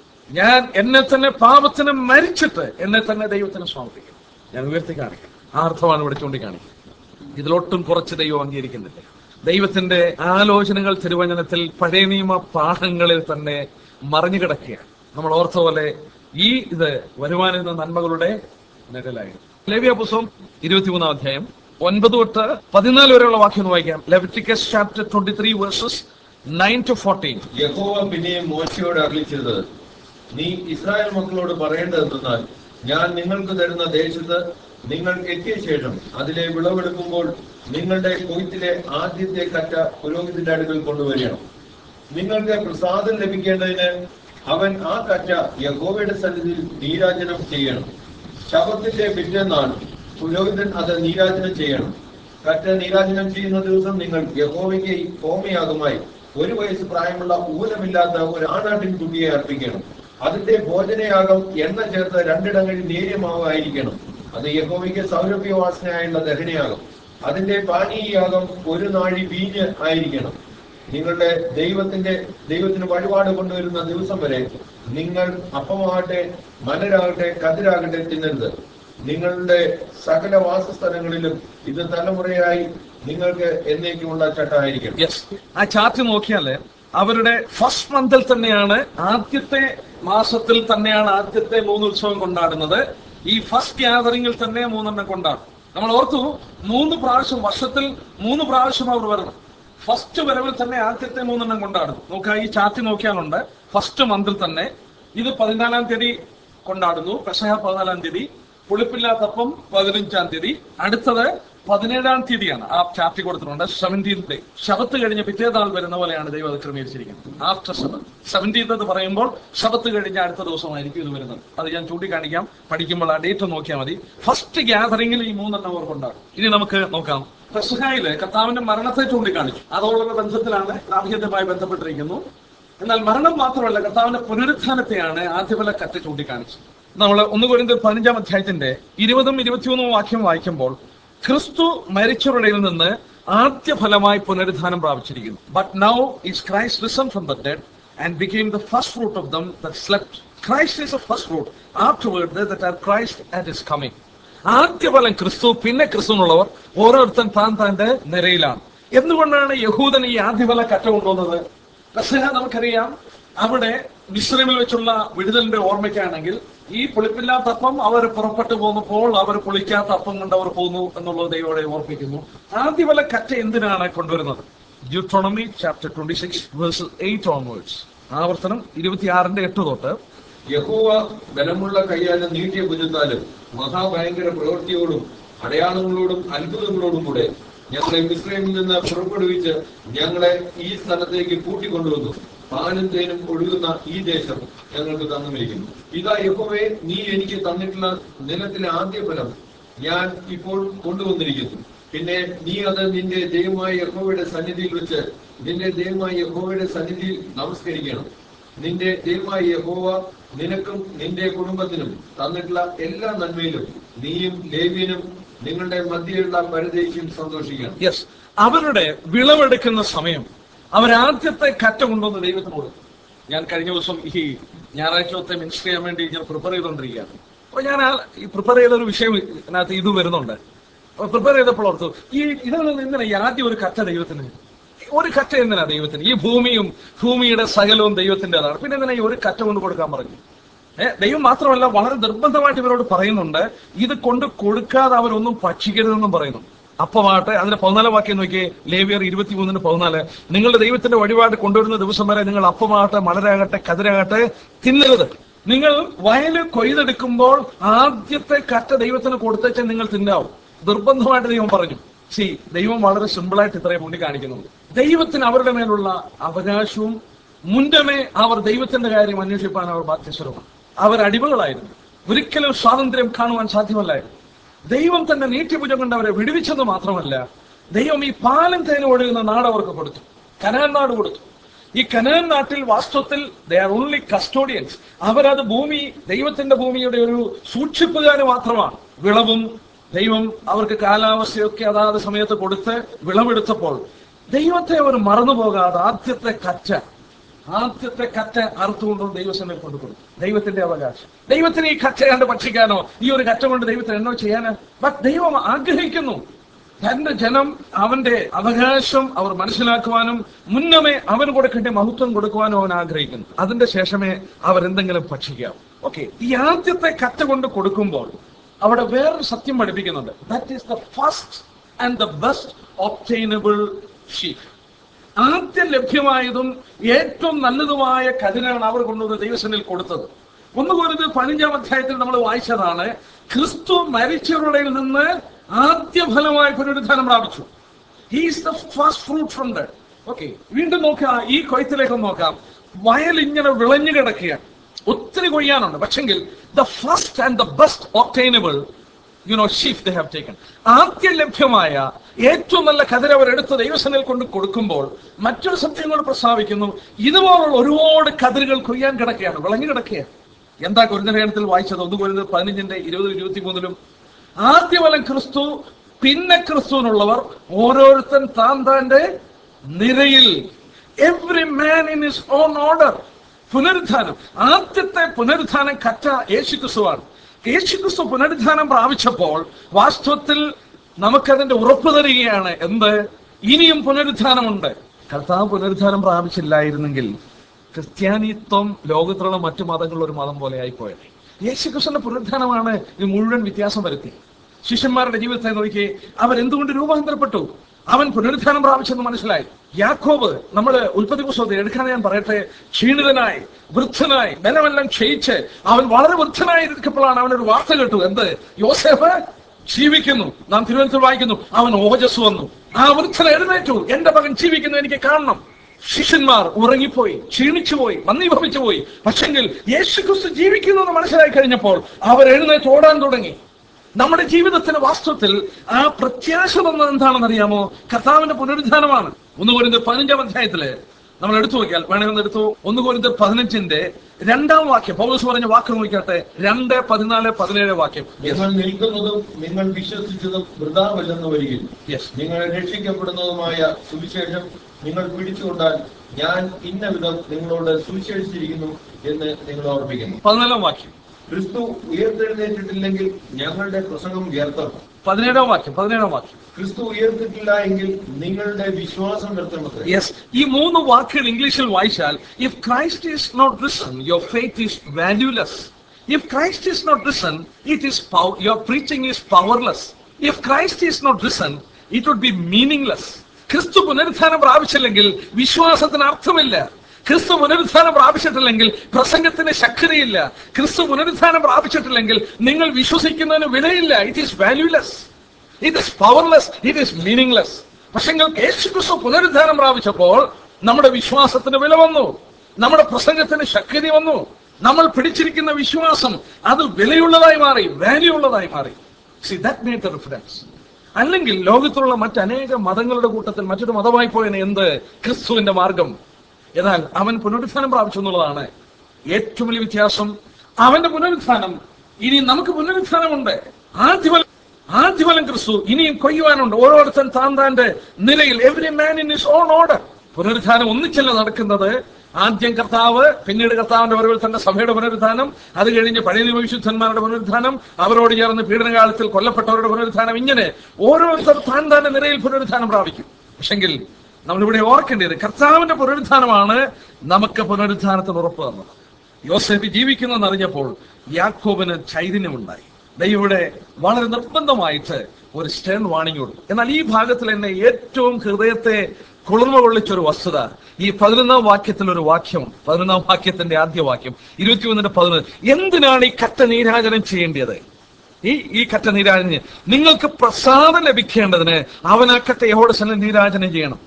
ഞാൻ എന്നെ തന്നെ പാപത്തിന് മരിച്ചിട്ട് എന്നെ തന്നെ ദൈവത്തിന് സമർപ്പിക്കും ഞാൻ ഉയർത്തി കാണിക്കാം ആ അർത്ഥമാണ് ഇവിടെ ചൂണ്ടിക്കാണിക്കുന്നത് ഇതിലൊട്ടും കുറച്ച് ദൈവം അംഗീകരിക്കുന്നില്ല ദൈവത്തിന്റെ ആലോചനകൾ തിരുവചനത്തിൽ പഴയ നിയമ പാഠങ്ങളിൽ തന്നെ മറിഞ്ഞു കിടക്കുകയാണ് നമ്മൾ ഓർത്ത പോലെ ഈ ഇത് വരുവാനിരുന്ന നന്മകളുടെ നിഴലായിരുന്നു ലേവ്യ പുസ്തകം ഇരുപത്തിമൂന്നാം അധ്യായം ഒൻപത് തൊട്ട് പതിനാല് വരെയുള്ള വാക്യം ഒന്ന് വായിക്കാം Leviticus chapter twenty three verses nine to fourteen യഹോവ പിന്നെയും മോശയോട് അരളിച്ചത് നീ ഇസ്രായേൽ മക്കളോട് പറയേണ്ടതെന്നാൽ ഞാൻ നിങ്ങൾക്ക് തരുന്ന ദേശത്ത് നിങ്ങൾ എത്തിയ ശേഷം അതിലെ വിളവെടുക്കുമ്പോൾ നിങ്ങളുടെ കൊയ്ത്തിലെ ആദ്യത്തെ കറ്റ പുരോഹിതന്റെ അടുക്കൽ കൊണ്ടുവരികണം നിങ്ങൾക്ക് പ്രസാദം ലഭിക്കേണ്ടതിന് അവൻ ആ കറ്റ യഹോവയുടെ സന്നിധിയിൽ നീരാജനം ചെയ്യണം ശബത്തിന്റെ പിറ്റേന്നാൾ പുരോഹിതൻ അത് നീരാജനം ചെയ്യണം കറ്റ നീരാജനം ചെയ്യുന്ന ദിവസം നിങ്ങൾ യഹോവയ്ക്ക് ഹോമയാഗമായി ഒരു വയസ്സ് പ്രായമുള്ള ഊനമില്ലാത്ത ഒരു ആണാട്ടിൻ കുട്ടിയെ അർപ്പിക്കണം അതിന്റെ ഭോജനയാഗം എണ്ണ ചേർത്ത് രണ്ടിടങ്ങളിൽ നേരിയ മാവായിരിക്കണം അത് യഹോവയ്ക്ക് സൗരഭ്യവാസനയായുള്ള ദഹനയാഗം അതിന്റെ പാനീയയാഗം ഒരു നാഴി വീഞ്ഞ് ആയിരിക്കണം നിങ്ങളുടെ ദൈവത്തിന്റെ ദൈവത്തിന് വഴിപാട് കൊണ്ടുവരുന്ന ദിവസം വരെ നിങ്ങൾ അപ്പമാകട്ടെ മലരാകട്ടെ കതിരാകട്ടെ തിന്നരുത് നിങ്ങളുടെ സകല വാസസ്ഥലങ്ങളിലും ഇത് തലമുറയായി നിങ്ങൾക്ക് എന്നേക്കുമുള്ള ചട്ടമായിരിക്കണം യെസ് ആ ചാർട്ട് നോക്കിയാല് അവരുടെ ഫസ്റ്റ് മന്തിൽ തന്നെയാണ് ആദ്യത്തെ മാസത്തിൽ തന്നെയാണ് ആദ്യത്തെ മൂന്ന് ഉത്സവം കൊണ്ടാടുന്നത് ഈ ഫസ്റ്റ് ഗ്യാതറിംഗിൽ തന്നെ മൂന്നെണ്ണം കൊണ്ടാടും നമ്മൾ ഓർത്തു മൂന്ന് പ്രാവശ്യം വർഷത്തിൽ മൂന്ന് പ്രാവശ്യം അവർ വരണം ഫസ്റ്റ് വരവിൽ തന്നെ ആദ്യത്തെ മൂന്നെണ്ണം കൊണ്ടാടും നോക്കുക ഈ ചാർട്ട് നോക്കിയാലുണ്ട് ഫസ്റ്റ് മന്തിൽ തന്നെ ഇത് പതിനാലാം തീയതി കൊണ്ടാടുന്നു പെസഹ പതിനാലാം തീയതി പുളിപ്പില്ലാത്തപ്പം പതിനഞ്ചാം തീയതി അടുത്തത് പതിനേഴാം തീയതിയാണ് ആ ചാർട്ടി കൊടുത്തിട്ടുണ്ട് സെവൻറ്റീൻ ഡേ ശബത്ത് കഴിഞ്ഞ് പിറ്റേ നാൾ വരുന്ന പോലെയാണ് ദൈവം അത് ക്രമീകരിച്ചിരിക്കുന്നത് ആഫ്റ്റർ ശബത്ത് സെവൻറ്റീൻത് എന്ന് പറയുമ്പോൾ ശബത്ത് കഴിഞ്ഞ അടുത്ത ദിവസമായിരിക്കും ഇത് വരുന്നത് അത് ഞാൻ ചൂണ്ടിക്കാണിക്കാം പഠിക്കുമ്പോൾ ആ ഡേറ്റ് നോക്കിയാൽ മതി ഫസ്റ്റ് ഗ്യാതറിംഗിൽ ഈ മൂന്നെണ്ണം അവർ കൊണ്ടാടും ഇനി നമുക്ക് നോക്കാം പെസഹായില് കർത്താവിന്റെ മരണത്തെ ചൂണ്ടിക്കാണിച്ചു അതോടുള്ള ബന്ധത്തിലാണ് രാഷ്ട്രീയവുമായി ബന്ധപ്പെട്ടിരിക്കുന്നു എന്നാൽ മരണം മാത്രമല്ല കർത്താവിന്റെ പുനരുത്ഥാനത്തെയാണ് ആദ്യഫല കത്ത് ചൂണ്ടിക്കാണിച്ചത് നമ്മൾ ഒന്ന് കുറിന്റെ പതിനഞ്ചാം അധ്യായത്തിന്റെ ഇരുപതും ഇരുപത്തിയൊന്നും വാക്യം വായിക്കുമ്പോൾ ക്രിസ്തു മരിച്ചവരുടെ നിന്ന് ആദ്യ ഫലമായി പുനരുദ്ധാനം പ്രാപിച്ചിരിക്കുന്നു but now is Christ risen from the dead and became the first fruit of them that slept Christ is a first fruit afterward that are Christ at his coming ആദ്യ ഫലം ക്രിസ്തു പിന്നെ ക്രിസ്തു എന്നുള്ളവർ ഓരോരുത്തൻ താൻ താന്റെ നിരയിലാണ് എന്തുകൊണ്ടാണ് യഹൂദൻ ഈ ആദ്യഫല കറ്റ കൊണ്ടുവന്നത് പെസഹ നമുക്കറിയാം അവിടെ മിശ്രമിൽ വെച്ചുള്ള വിടുതലിന്റെ ഓർമ്മയ്ക്കാണെങ്കിൽ ഈ പുളിപ്പില്ലാത്ത അപ്പം അവർ പുറപ്പെട്ടു പോന്നപ്പോൾ അവർ പുളിക്കാത്ത അപ്പം കൊണ്ട് അവർ പോന്നു എന്നുള്ളത് ദൈവോടെ ഓർപ്പിക്കുന്നു ആദ്യഫല കറ്റ എന്തിനാണ് കൊണ്ടുവരുന്നത് Deuteronomy chapter twenty six verse eight onwards ആവർത്തനം ഇരുപത്തിയാറിന്റെ എട്ട് തൊട്ട് യഹോവ ബലമുള്ള കൈയാലും നീട്ടിയ ഭുജത്താലും മഹാഭയങ്കര പ്രവൃത്തിയോടും അടയാളങ്ങളോടും അത്ഭുതങ്ങളോടും കൂടെ ഞങ്ങളെ മിശ്രമിൽ നിന്ന് പുറപ്പെടുവിച്ച് ഞങ്ങളെ ഈ സ്ഥലത്തേക്ക് കൂട്ടിക്കൊണ്ടുവന്നു പാലും തേനും ഒഴുകുന്ന ഈ ദേശം ഞങ്ങൾക്ക് തന്നുമിരിക്കുന്നു ഇതാ യഹോവേ നീ എനിക്ക് തന്നിട്ടുള്ള നിലത്തിലെ ആദ്യ ഫലം ഞാൻ ഇപ്പോൾ കൊണ്ടുവന്നിരിക്കുന്നു പിന്നെ നീ അത് നിന്റെ ദൈവമായ യഹോവയുടെ സന്നിധിയിൽ വെച്ച് നിന്റെ ദൈവമായ യഹോവയുടെ സന്നിധിയിൽ നമസ്കരിക്കണം നിന്റെ ദൈവമായ യഹോവ നിനക്കും നിന്റെ കുടുംബത്തിനും തന്നിട്ടുള്ള എല്ലാ നന്മയിലും നീയും ലേവ്യനും നിങ്ങളുടെ മധ്യയുള്ള പരദേശിയും സന്തോഷിക്കണം യെസ് അവരുടെ വിളവെടുക്കുന്ന സമയം അവരാദ്യത്തെ കറ്റ കൊണ്ടുവന്ന് ദൈവത്തിന് കൊടുത്തു ഞാൻ കഴിഞ്ഞ ദിവസം ഈ ഞായറാഴ്ചത്തെ മിനിസ്റ്റർ ചെയ്യാൻ വേണ്ടി ഞാൻ പ്രിപ്പയർ ചെയ്തുകൊണ്ടിരിക്കുകയാണ് അപ്പൊ ഞാൻ ആ ഈ പ്രിപ്പയർ ചെയ്ത ഒരു വിഷയം ഇതിനകത്ത് ഇത് വരുന്നുണ്ട് അപ്പൊ പ്രിപ്പയർ ചെയ്തപ്പോൾ ഓർത്തു ഈ ഇതാണ് എന്തിനാ ഈ ആദ്യം ഒരു കറ്റ ദൈവത്തിന് ഒരു കറ്റ എന്തിനാ ദൈവത്തിന് ഈ ഭൂമിയും ഭൂമിയുടെ സകലവും ദൈവത്തിൻ്റെതാണ് പിന്നെ എന്തിനാ ഈ ഒരു കറ്റ കൊണ്ട് കൊടുക്കാൻ പറഞ്ഞു ഏഹ് ദൈവം മാത്രമല്ല വളരെ നിർബന്ധമായിട്ട് ഇവരോട് പറയുന്നുണ്ട് ഇത് കൊണ്ട് കൊടുക്കാതെ അവരൊന്നും ഭക്ഷിക്കരുതെന്നും പറയുന്നു അപ്പമാട്ടെ അതിന്റെ പതിനാലാം വാക്യം നോക്കിയേ ലേവിയർ ഇരുപത്തിമൂന്നിന് പതിനാല് നിങ്ങളുടെ ദൈവത്തിന്റെ വഴിപാട് കൊണ്ടുവരുന്ന ദിവസം വരെ നിങ്ങൾ അപ്പമാകട്ടെ മലരാകട്ടെ കതിരാകട്ടെ തിന്നരുത് നിങ്ങൾ വയല് കൊയ്തെടുക്കുമ്പോൾ ആദ്യത്തെ കറ്റ ദൈവത്തിന് കൊടുത്തേച്ച് നിങ്ങൾ തിന്നാവും നിർബന്ധമായിട്ട് ദൈവം പറഞ്ഞു സി ദൈവം വളരെ സിമ്പിളായിട്ട് ഇത്രയും മുന്നിൽ കാണിക്കുന്നുണ്ട് ദൈവത്തിന് അവരുടെ മേലുള്ള അവകാശവും മുൻപമേ അവർ ദൈവത്തിന്റെ കാര്യം അന്വേഷിപ്പാൻ അവർ ബാധ്യസ്ഥരുമാണ് അവർ അടിമകളായിരുന്നു ഒരിക്കലും സ്വാതന്ത്ര്യം കാണുവാൻ സാധ്യമല്ലായിരുന്നു ദൈവം തന്നെ നീട്ടിഭുജം കൊണ്ട് അവരെ വിടുവിച്ചെന്ന് മാത്രമല്ല ദൈവം ഈ പാലം തേന് ഒഴുകുന്ന നാട് അവർക്ക് കൊടുത്തു കനാൻ നാട് കൊടുത്തു ഈ കനാൻ നാട്ടിൽ വാസ്തവത്തിൽ ദേ ആർ ഓൺലി കസ്റ്റോഡിയൻസ് അവരത് ഭൂമി ദൈവത്തിന്റെ ഭൂമിയുടെ ഒരു സൂക്ഷിപ്പുകാര് മാത്രമാണ് വിളവും ദൈവം അവർക്ക് കാലാവസ്ഥയൊക്കെ അതാത് സമയത്ത് കൊടുത്ത് വിളവെടുത്തപ്പോൾ ദൈവത്തെ അവർ മറന്നു പോകാതെ ആദ്യത്തെ കറ്റ ആദ്യത്തെ കറ്റ അറുത്തുകൊണ്ട് ദൈവസേനയിൽ കൊണ്ടുകൊടുക്കും ദൈവത്തിന്റെ അവകാശം ദൈവത്തിന് ഈ കറ്റ കണ്ട് ഭക്ഷിക്കാനോ ഈ ഒരു കറ്റ കൊണ്ട് ദൈവത്തിന് എന്നോ ചെയ്യാനോ ബട്ട് ദൈവം ആഗ്രഹിക്കുന്നു തന്റെ ജനം അവന്റെ അവകാശം അവർ മനസ്സിലാക്കുവാനും മുന്നമേ അവന് കൊടുക്കേണ്ട മഹത്വം കൊടുക്കുവാനും അവൻ ആഗ്രഹിക്കുന്നു അതിന്റെ ശേഷമേ അവർ എന്തെങ്കിലും ഭക്ഷിക്കാം ഓക്കെ ഈ ആദ്യത്തെ കറ്റ കൊണ്ട് കൊടുക്കുമ്പോൾ അവിടെ വേറൊരു സത്യം പഠിപ്പിക്കുന്നുണ്ട് that is the first and the best obtainable sheaf ആദ്യം ലഭ്യമായതും ഏറ്റവും നല്ലതുമായ കതിരാണ് അവർ കൊണ്ടുവന്ന് ദൈവസനിൽ കൊടുത്തത് ഒന്ന് പോലത് പതിനഞ്ചാം അധ്യായത്തിൽ നമ്മൾ വായിച്ചതാണ് ക്രിസ്തു മരിച്ചവരുടെ നിന്ന് ആദ്യ ഫലമായി പുനരുദ്ധാനം പ്രാപിച്ചു he's the first fruit from the okay വീണ്ടും നോക്കാം ഈ കൊയ്ത്തിലേക്ക് ഒന്ന് നോക്കാം വയൽ ഇങ്ങനെ വിളഞ്ഞു കിടക്കുകയാണ് ഒത്തിരി കൊയ്യാനുണ്ട് പക്ഷെങ്കിൽ the first and the best obtainable you know sheaf they have taken ആദ്യം ലഭ്യമായ ഏറ്റവും നല്ല കതിർ അവർ എടുത്ത് ദൈവസനയിൽ കൊണ്ട് കൊടുക്കുമ്പോൾ മറ്റൊരു സത്യം കൂടെ പ്രസ്താവിക്കുന്നു ഇതുപോലുള്ള ഒരുപാട് കതിരുകൾ കൊയ്യാൻ കിടക്കുകയാണ് വിളഞ്ഞു കിടക്കുകയാണ് എന്താ കുരുന്നലേഖനത്തിൽ വായിച്ചത് ഒന്ന് കുരുന്നത് പതിനഞ്ചിന്റെ ഇരുപത് ഇരുപത്തി മൂന്നിലും ആദ്യഫലം ക്രിസ്തു പിന്നെ ക്രിസ്തുവിനുള്ളവർ ഓരോരുത്തൻ താൻ താന്റെ നിരയിൽ every man in his own order പുനരുദ്ധാനം ആദ്യത്തെ പുനരുദ്ധാനം കറ്റ യേശുക്രിസ്തുവാണ് യേശുക്രിസ്തു പുനരുദ്ധാനം പ്രാപിച്ചപ്പോൾ വാസ്തവത്തിൽ നമുക്കതിന്റെ ഉറപ്പ് തരികയാണ് എന്ത് ഇനിയും പുനരുദ്ധാനമുണ്ട് കർത്താവ് പുനരുദ്ധാനം പ്രാപിച്ചില്ലായിരുന്നെങ്കിൽ ക്രിസ്ത്യാനിത്വം ലോകത്തിലുള്ള മറ്റു മതങ്ങളിൽ ഒരു മതം പോലെ ആയിപ്പോയത് യേശുക്രിസ്തുവിന്റെ പുനരുദ്ധാനമാണ് ഇത് മുഴുവൻ വ്യത്യാസം വരുത്തി ശിഷ്യന്മാരുടെ ജീവിതത്തെ നോക്കി അവരെന്തുകൊണ്ട് രൂപാന്തരപ്പെട്ടു അവൻ പുനരുദ്ധാനം പ്രാപിച്ചെന്ന് മനസ്സിലായി യാക്കോബ് നമ്മൾ ഉൽപ്പത്തി പുസ്തകത്തിൽ എടുക്കാൻ ഞാൻ പറയട്ടെ ക്ഷീണിതനായി വൃദ്ധനായി ബലമെല്ലാം ക്ഷയിച്ച് അവൻ വളരെ വൃദ്ധനായി ഇരിക്കപ്പോഴാണ് അവനൊരു വാർത്ത കേട്ടു എന്ത് യോസേഫ് ജീവിക്കുന്നു നാം തിരുവനന്തപുരം വായിക്കുന്നു അവൻ ഓജസ് വന്നു ആ വൃദ്ധൻ എഴുന്നേറ്റു എന്റെ മകൻ ജീവിക്കുന്നു എനിക്ക് കാണണം ശിഷ്യന്മാർ ഉറങ്ങിപ്പോയി ക്ഷീണിച്ചുപോയി മന്ദീഭവിച്ചു പോയി പക്ഷെങ്കിൽ യേശുക്രിസ്തു ജീവിക്കുന്നു എന്ന് മനസ്സിലായി കഴിഞ്ഞപ്പോൾ അവർ എഴുന്നേറ്റ് ഓടാൻ തുടങ്ങി നമ്മുടെ ജീവിതത്തിന് വാസ്തവത്തിൽ ആ പ്രത്യാശ തന്നത് എന്താണെന്ന് അറിയാമോ കർത്താവിന്റെ പുനരുദ്ധാനമാണ് ഒന്ന് കോരിന്ത് പതിനഞ്ചാം അധ്യായത്തില് നമ്മൾ എടുത്തു നോക്കിയാൽ വേണമെന്ന് എടുത്തു ഒന്ന് കോരിന്ത് പതിനഞ്ചിന്റെ രണ്ടാം വാക്യം പൗലോസ് പറഞ്ഞ വാക്ക് നോക്കിയാട്ടെ രണ്ട് പതിനാല് പതിനേഴ് വാക്യം നിങ്ങൾ നിൽക്കുന്നതും നിങ്ങൾ വിശ്വസിച്ചതും വൃതാവല്ലെന്ന് വരികയും യെസ് നിങ്ങൾ രക്ഷിക്കപ്പെടുന്നതുമായ സുവിശേഷം നിങ്ങൾ പിടിച്ചുകൊണ്ടാൽ ഞാൻ ഇന്ന വിധം നിങ്ങളോട് സുവിശേഷിച്ചിരിക്കുന്നു എന്ന് നിങ്ങൾ ഓർമ്മിക്കുന്നു പതിനാലാം വാക്യം ക്രിസ്തു ഉയർത്തെഴുന്നേറ്റിട്ടില്ലെങ്കിൽ ഞങ്ങളുടെ പ്രസംഗം വ്യർത്ഥം പതിനേഴാം വാക്യം പതിനേഴാം വാക്യം ക്രിസ്തു ഉയർത്തിട്ടില്ല എങ്കിൽ നിങ്ങളുടെ വിശ്വാസം വ്യർത്ഥമത്രേ യെസ് ഈ മൂന്ന് വാക്കുകൾ ഇംഗ്ലീഷിൽ വായിച്ചാൽ if Christ is not risen your faith is valueless if Christ is not risen it is your preaching is powerless if Christ is not risen it would be meaningless ക്രിസ്തു പുനരുദ്ധാനം പ്രാപിച്ചില്ലെങ്കിൽ വിശ്വാസത്തിന് അർത്ഥമില്ല ക്രിസ്തു പുനരുദ്ധാനം പ്രാപിച്ചിട്ടില്ലെങ്കിൽ പ്രസംഗത്തിന് ശക്തിയില്ല ക്രിസ്തു പുനരുദ്ധാനം പ്രാപിച്ചിട്ടില്ലെങ്കിൽ നിങ്ങൾ വിശ്വസിക്കുന്നതിന് വിലയില്ല it is valueless it is powerless it is meaningless പക്ഷെ യേശു ക്രിസ്തു പുനരുദ്ധാനം പ്രാപിച്ചപ്പോൾ നമ്മുടെ വിശ്വാസത്തിന് വില വന്നു നമ്മുടെ പ്രസംഗത്തിന് ശക്തി വന്നു നമ്മൾ പിടിച്ചിരിക്കുന്ന വിശ്വാസം അത് വിലയുള്ളതായി മാറി വാല്യൂ ഉള്ളതായി മാറി see that made the difference അല്ലെങ്കിൽ ലോകത്തിലുള്ള മറ്റനേക മതങ്ങളുടെ കൂട്ടത്തിൽ മറ്റൊരു മതമായി പോയതിന് എന്ത് ക്രിസ്തുവിന്റെ മാർഗം എന്നാൽ അവൻ പുനരുത്ഥാനം പ്രാപിച്ചു എന്നുള്ളതാണ് ഏറ്റവും വലിയ വ്യത്യാസം അവന്റെ പുനരുത്ഥാനം ഇനി നമുക്ക് പുനരുത്ഥാനമുണ്ട് ആദ്യഫലം ആദ്യഫലം ക്രിസ്തു ഇനിയും കൊയ്യുവാനുണ്ട് ഓരോരുത്തൻ താൻ താന്റെ നിലയിൽ every man in his own order പുനരുത്ഥാനം ഒന്നിച്ചല്ല നടക്കുന്നത് ആദ്യം കർത്താവ് പിന്നീട് കർത്താവിന്റെ വരവിൽ തന്റെ സഭയുടെ പുനരുത്ഥാനം അത് കഴിഞ്ഞ് പഴയ നിയമവിശുദ്ധന്മാരുടെ പുനരുത്ഥാനം അവരോട് ചേർന്ന് പീഡനകാലത്തിൽ കൊല്ലപ്പെട്ടവരുടെ പുനരുത്ഥാനം ഇങ്ങനെ ഓരോരുത്തർ താൻ താന്റെ നിലയിൽ പുനരുത്ഥാനം പ്രാപിക്കും പക്ഷെങ്കിൽ നമ്മളിവിടെ ഓർക്കേണ്ടത് കർത്താവിന്റെ പുനരുത്ഥാനമാണ് നമുക്ക് പുനരുത്ഥാനത്തിന് ഉറപ്പ് തന്നത് യോസേഫ് ജീവിക്കുന്നെന്ന് അറിഞ്ഞപ്പോൾ യാക്കോബിന് ചൈതന്യമുണ്ടായി ദൈവയുടെ വളരെ നിർബന്ധമായിട്ട് ഒരു സ്റ്റേൺ വാണിംഗ് കൊടുക്കും എന്നാൽ ഈ ഭാഗത്തിൽ എന്നെ ഏറ്റവും ഹൃദയത്തെ കുളിർമ കൊള്ളിച്ചൊരു വസ്തുത ഈ പതിനൊന്നാം വാക്യത്തിൽ ഒരു വാക്യം പതിനൊന്നാം വാക്യത്തിന്റെ ആദ്യ വാക്യം ഇരുപത്തിയൊന്നിന്റെ പതിനൊന്ന് എന്തിനാണ് ഈ കറ്റ നീരാജനം ചെയ്യേണ്ടത് ഈ ഈ കറ്റ നീരാജനം നിങ്ങൾക്ക് പ്രസാദം ലഭിക്കേണ്ടതിന് അവൻ ആ കറ്റ യഹോടെ തന്നെ നീരാജനം ചെയ്യണം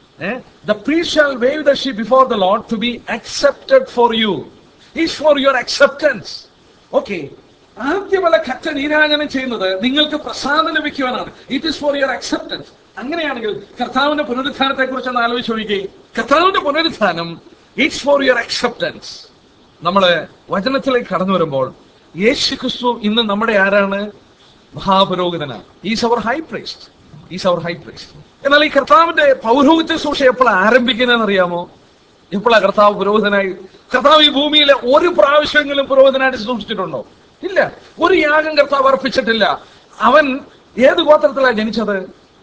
the priest shall wave the sheaf before the Lord to be accepted for you is for your acceptance okay ആദ്യമല്ല കറ്റ നീരാജനം ചെയ്യുന്നത് നിങ്ങൾക്ക് പ്രസാദം ലഭിക്കുവാനാണ് it is for your acceptance അങ്ങനെയാണെങ്കിൽ കർത്താവിന്റെ പുനരുത്ഥാനത്തെ കുറിച്ച് ഒന്ന് ആലോചിച്ച് നോക്കിക്കേ കർത്താവിന്റെ പുനരുത്ഥാനം ഇറ്റ്സ് ഫോർ യുവർ അക്സെപ്റ്റൻസ് നമ്മള് വചനത്തിലേക്ക് കടന്നു വരുമ്പോൾ യേശു ക്രിസ്തു ഇന്ന് നമ്മുടെ ആരാണ് മഹാപുരോഹിതനാണ് is our high priest is our high priest എന്നാൽ ഈ കർത്താവിന്റെ പൗരോഹിത്യ സൂക്ഷ എപ്പോഴാണ് ആരംഭിക്കുന്നതെന്ന് അറിയാമോ എപ്പോഴാണ് കർത്താവ് പുരോഹിതനായി കർത്താവ് ഈ ഭൂമിയിലെ ഒരു പ്രാവശ്യമെങ്കിലും പുരോഹിതനായിട്ട് സൂക്ഷിച്ചിട്ടുണ്ടോ ഇല്ല ഒരു യാഗം കർത്താവ് അർപ്പിച്ചിട്ടില്ല അവൻ ഏത് ഗോത്രത്തിലാണ് ജനിച്ചത്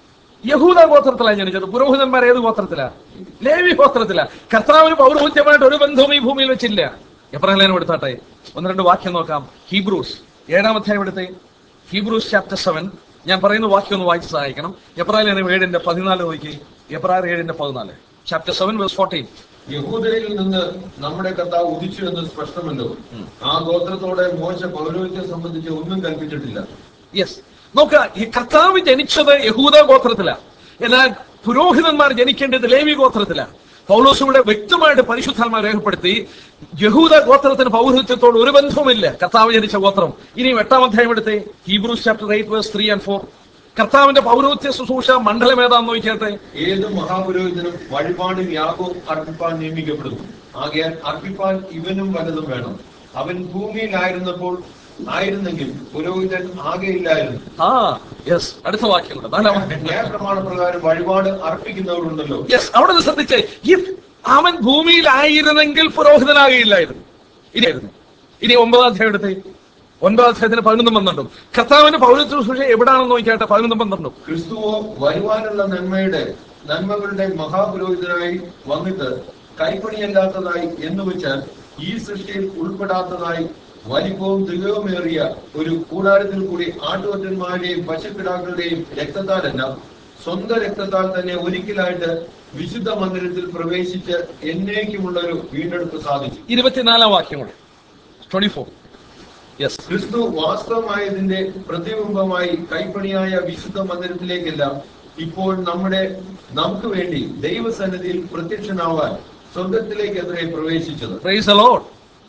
യഹൂദ ഗോത്രത്തിലാണ് ജനിച്ചത് പുരോഹിതന്മാർ ഏത് ഗോത്രത്തിലാ ലേവി ഗോത്രത്തിലാ കർത്താവിന് പൗരോഹിത്യമായിട്ട് ഒരു ബന്ധവും ഈ ഭൂമിയിൽ വെച്ചില്ല എപ്രഹലേനം എടുത്താട്ടെ ഒന്ന് രണ്ട് വാക്യം നോക്കാം ഹീബ്രൂസ് ഏഴാം അധ്യായം എടുത്തേ ഹീബ്രൂസ് ചാപ്റ്റർ സെവൻ ഞാൻ പറയുന്ന വാക്യം ഒന്ന് വായിച്ച് സഹായിക്കണം എബ്രാഹിം ഏഴിന്റെ പതിനാല് നോക്കി എബ്രാഹിം ഏഴിന്റെ പതിനാല് ചാപ്റ്റർ സെവൻ വേഴ്സ് ഫോർട്ടീൻ യഹൂദയിൽ നിന്ന് നമ്മുടെ കർത്താവ് ഉദിച്ചു എന്ന് സ്പഷ്ടമല്ലോ ആ ഗോത്രത്തോടെ മോശ പൗരോഹിത്യം സംബന്ധിച്ച് ഒന്നും കൽപ്പിച്ചിട്ടില്ല യെസ് നോക്ക ഈ കർത്താവ് ജനിച്ചത് യഹൂദ ഗോത്രത്തിലാണ് എന്നാൽ പുരോഹിതന്മാർ ജനിക്കേണ്ടത് ലേവി ഗോത്രത്തിലാണ് പൗലോസ് ഇവിടെ വ്യക്തമായിട്ട് പരിശുദ്ധാത്മാ രേഖപ്പെടുത്തി യഹൂദ ഗോത്രത്തിന് പൗരോഹിത്യത്തോട് ഒരു ബന്ധവുമില്ല കർത്താവ് ജനിച്ച ഗോത്രം ഇനി എട്ടാം അധ്യായം എടുത്തേ Hebrews chapter eight verse three and four കർത്താവിന്റെ പൗരോഹിത്യ ശുശ്രൂഷ മണ്ഡലം ഏതാന്ന് നോക്കിയാട്ടെ ഏത് മഹാപുരോഹിതനും വഴിപാടും യാഗവും അർപ്പിപ്പാൻ നിയമിക്കപ്പെടുന്നു ആകയാൽ അർപ്പിപ്പാൻ ഇവനും വലതും വേണം അവൻ ഭൂമിയിലായിരുന്നപ്പോൾ ആയിരുന്നെങ്കിൽ പുരോഹിതൻ ആകെയില്ലായിരുന്നു ആ യെസ് അടുത്ത വാക്യമുണ്ട് നാലാം വാക്യം ന്യായപ്രമാണ പ്രകാരം വഴിപാട് അർപ്പിക്കുന്നവരുണ്ടല്ലോ യെസ് അവിടെ നിന്ന് ശ്രദ്ധിച്ചേ ഇഫ് അവൻ ഭൂമിയിലായിരുന്നെങ്കിൽ പുരോഹിതനാകുകയില്ലായിരുന്നു ഇനിയായിരുന്നു ഇനി ഒമ്പതാം അധ്യായം എടുത്തേ ഒൻപതാം അധ്യായത്തിന് പതിനൊന്നും പന്ത്രണ്ടും കർത്താവിന്റെ പൗരത്വ ശുശ്രൂഷ എവിടാണെന്ന് നോക്കിയാട്ടെ പതിനൊന്നും പന്ത്രണ്ടും ക്രിസ്തുവോ വരുവാനുള്ള നന്മയുടെ നന്മകളുടെ മഹാപുരോഹിതനായി വന്നിട്ട് കൈപ്പണിയല്ലാത്തതായി എന്ന് വെച്ചാൽ ഈ സൃഷ്ടിയിൽ ഉൾപ്പെടാത്തതായി വലിപ്പവും ദൃഢവുമേറിയ ഒരു കൂടാരത്തിൽ കൂടി ആട്ടുകൊറ്റന്മാരുടെയും പശുക്കിടാക്കളുടെയും രക്തത്താലല്ല സ്വന്തം രക്തത്താൽ തന്നെ ഒരിക്കലായിട്ട് വിശുദ്ധ മന്ദിരത്തിൽ പ്രവേശിച്ച് എന്നേക്കുമുള്ള ഒരു വീണ്ടെടുപ്പ് സാധിച്ചു ഇരുപത്തിനാലാം വാക്യം കൂടെ ട്വന്റി ഫോർ യെസ് ക്രിസ്തു വാസ്തവമായതിന്റെ പ്രതിബിംബമായി കൈപ്പണിയായ വിശുദ്ധ മന്ദിരത്തിലേക്കല്ല ഇപ്പോൾ നമ്മുടെ നമുക്ക് വേണ്ടി ദൈവസന്നിധിയിൽ പ്രത്യക്ഷനാവാൻ സ്വർഗത്തിലേക്ക് എതിരെ പ്രവേശിച്ചത് പ്രൈസ് ലോഡ്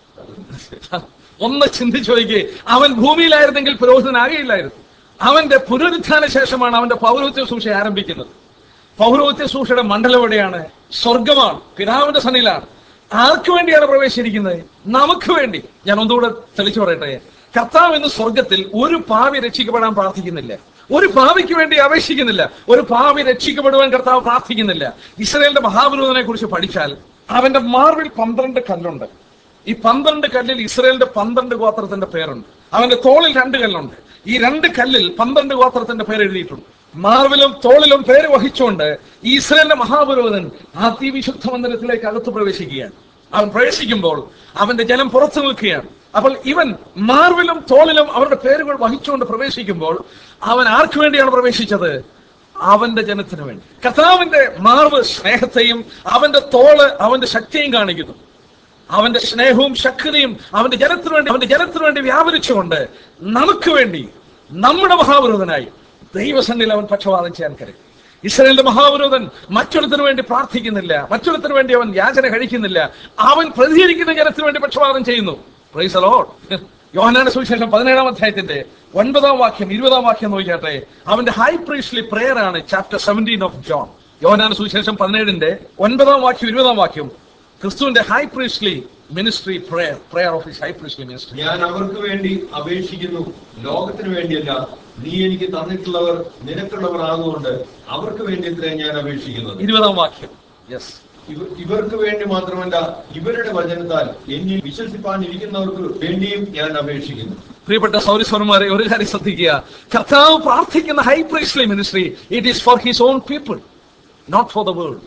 ഒന്ന് ചിന്തിച്ചു നോക്കിയേ അവൻ ഭൂമിയിലായിരുന്നെങ്കിൽ പുരോഹിതനാകുകയില്ലായിരുന്നു അവന്റെ പുനരുത്ഥാന ശേഷമാണ് അവന്റെ പൗരോഹിത്യ സൂക്ഷ ആരംഭിക്കുന്നത് പൗരോഹിത്യ സൂക്ഷയുടെ മണ്ഡലം എവിടെയാണ് സ്വർഗമാണ് പിതാവിന്റെ സന്നിലാണ് ആർക്കു വേണ്ടിയാണ് പ്രവേശിച്ചിരിക്കുന്നത് നമുക്ക് വേണ്ടി ഞാൻ ഒന്നുകൂടെ തെളിച്ചു പറയട്ടെ കർത്താവ് ഇന്ന് സ്വർഗത്തിൽ ഒരു പാവി രക്ഷിക്കപ്പെടാൻ പ്രാർത്ഥിക്കുന്നില്ല ഒരു പാവിക്ക് വേണ്ടി അപേക്ഷിക്കുന്നില്ല ഒരു പാവി രക്ഷിക്കപ്പെടുവാൻ കർത്താവ് പ്രാർത്ഥിക്കുന്നില്ല ഇസ്രയേലിന്റെ മഹാപുരോധനെ കുറിച്ച് പഠിച്ചാൽ അവന്റെ മാർവിൽ പന്ത്രണ്ട് കല്ലുണ്ട് ഈ പന്ത്രണ്ട് കല്ലിൽ ഇസ്രയേലിന്റെ പന്ത്രണ്ട് ഗോത്രത്തിന്റെ പേരുണ്ട് അവന്റെ തോളിൽ രണ്ട് കല്ലുണ്ട് ഈ രണ്ട് കല്ലിൽ പന്ത്രണ്ട് ഗോത്രത്തിന്റെ പേര് എഴുതിയിട്ടുണ്ട് മാർവിലും തോളിലും പേര് വഹിച്ചുകൊണ്ട് ഈ ഇസ്രയേലിന്റെ മഹാപുരോഹിതൻ അതിവിശുദ്ധ മന്ദിരത്തിലേക്ക് അകത്ത് പ്രവേശിക്കുകയാണ് അവൻ പ്രവേശിക്കുമ്പോൾ അവന്റെ ജനം പുറത്തു നിൽക്കുകയാണ് അപ്പോൾ ഇവൻ മാർവിലും തോളിലും അവരുടെ പേരുകൾ വഹിച്ചുകൊണ്ട് പ്രവേശിക്കുമ്പോൾ അവൻ ആർക്കു വേണ്ടിയാണ് പ്രവേശിച്ചത് അവന്റെ ജനത്തിന് വേണ്ടി കർത്താവിന്റെ മാർവ് സ്നേഹത്തെയും അവന്റെ തോള് അവന്റെ ശക്തിയും കാണിക്കുന്നു അവന്റെ സ്നേഹവും ശക്തിയും അവന്റെ ജനത്തിനു വേണ്ടി അവന്റെ ജനത്തിനു വേണ്ടി വ്യാപരിച്ചുകൊണ്ട് നമുക്ക് വേണ്ടി നമ്മുടെ മഹാപുരോധനായി ദൈവസന്നിൽ അവൻ പക്ഷപാതം ചെയ്യാൻ കരുതി ഇസ്രയേലിന്റെ മഹാപുരോധൻ മറ്റൊരുത്തിന് വേണ്ടി പ്രാർത്ഥിക്കുന്നില്ല മറ്റൊരുത്തിന് വേണ്ടി അവൻ യാചന കഴിക്കുന്നില്ല അവൻ പ്രതികരിക്കുന്ന ജനത്തിന് വേണ്ടി പക്ഷപാതം ചെയ്യുന്നു പ്രൈസ് ലോഡ് യോഹനാന സുവിശേഷം പതിനേഴാം അധ്യായത്തിന്റെ ഒൻപതാം വാക്യം ഇരുപതാം വാക്യം നോക്കിയാട്ടെ അവന്റെ ഹൈ പ്രീസ്ലി പ്രെയർ ആണ് ചാപ്റ്റർ സെവൻറ്റീൻ ഓഫ് ജോൺ യോഹനാന സുവിശേഷം പതിനേഴിന്റെ ഒൻപതാം വാക്യം ഇരുപതാം വാക്യം ക്രിസ്തുവിന്റെ high priestly ministry prayer prayer of his high priestly ministry ഞാൻ അവർക്ക് വേണ്ടി അപേക്ഷിക്കുന്നു ലോകത്തിന് വേണ്ടിയല്ല നീ എനിക്ക് തന്നിട്ടുള്ളവർ നിനക്കുള്ളവർ ആകുകൊണ്ട് അവർക്ക് വേണ്ടി ഇത്രേ ഞാൻ അപേക്ഷിക്കുന്നത് ഇരുപതാം വാക്യം യെസ് ഇവ- ഇവർക്ക് വേണ്ടി മാത്രമല്ല ഇവരുടെ വചനത്താൽ എന്നിൽ വിശ്വസിപ്പാൻ ഇരിക്കുന്നവർക്ക് വേണ്ടിയും ഞാൻ അപേക്ഷിക്കുന്നു പ്രിയപ്പെട്ട സൗരസ്വരന്മാരെ ഒരു കാര്യം ശ്രദ്ധിക്കുക കർത്താവ് പ്രാർത്ഥിക്കുന്ന high priestly ministry it is for his own people not for the world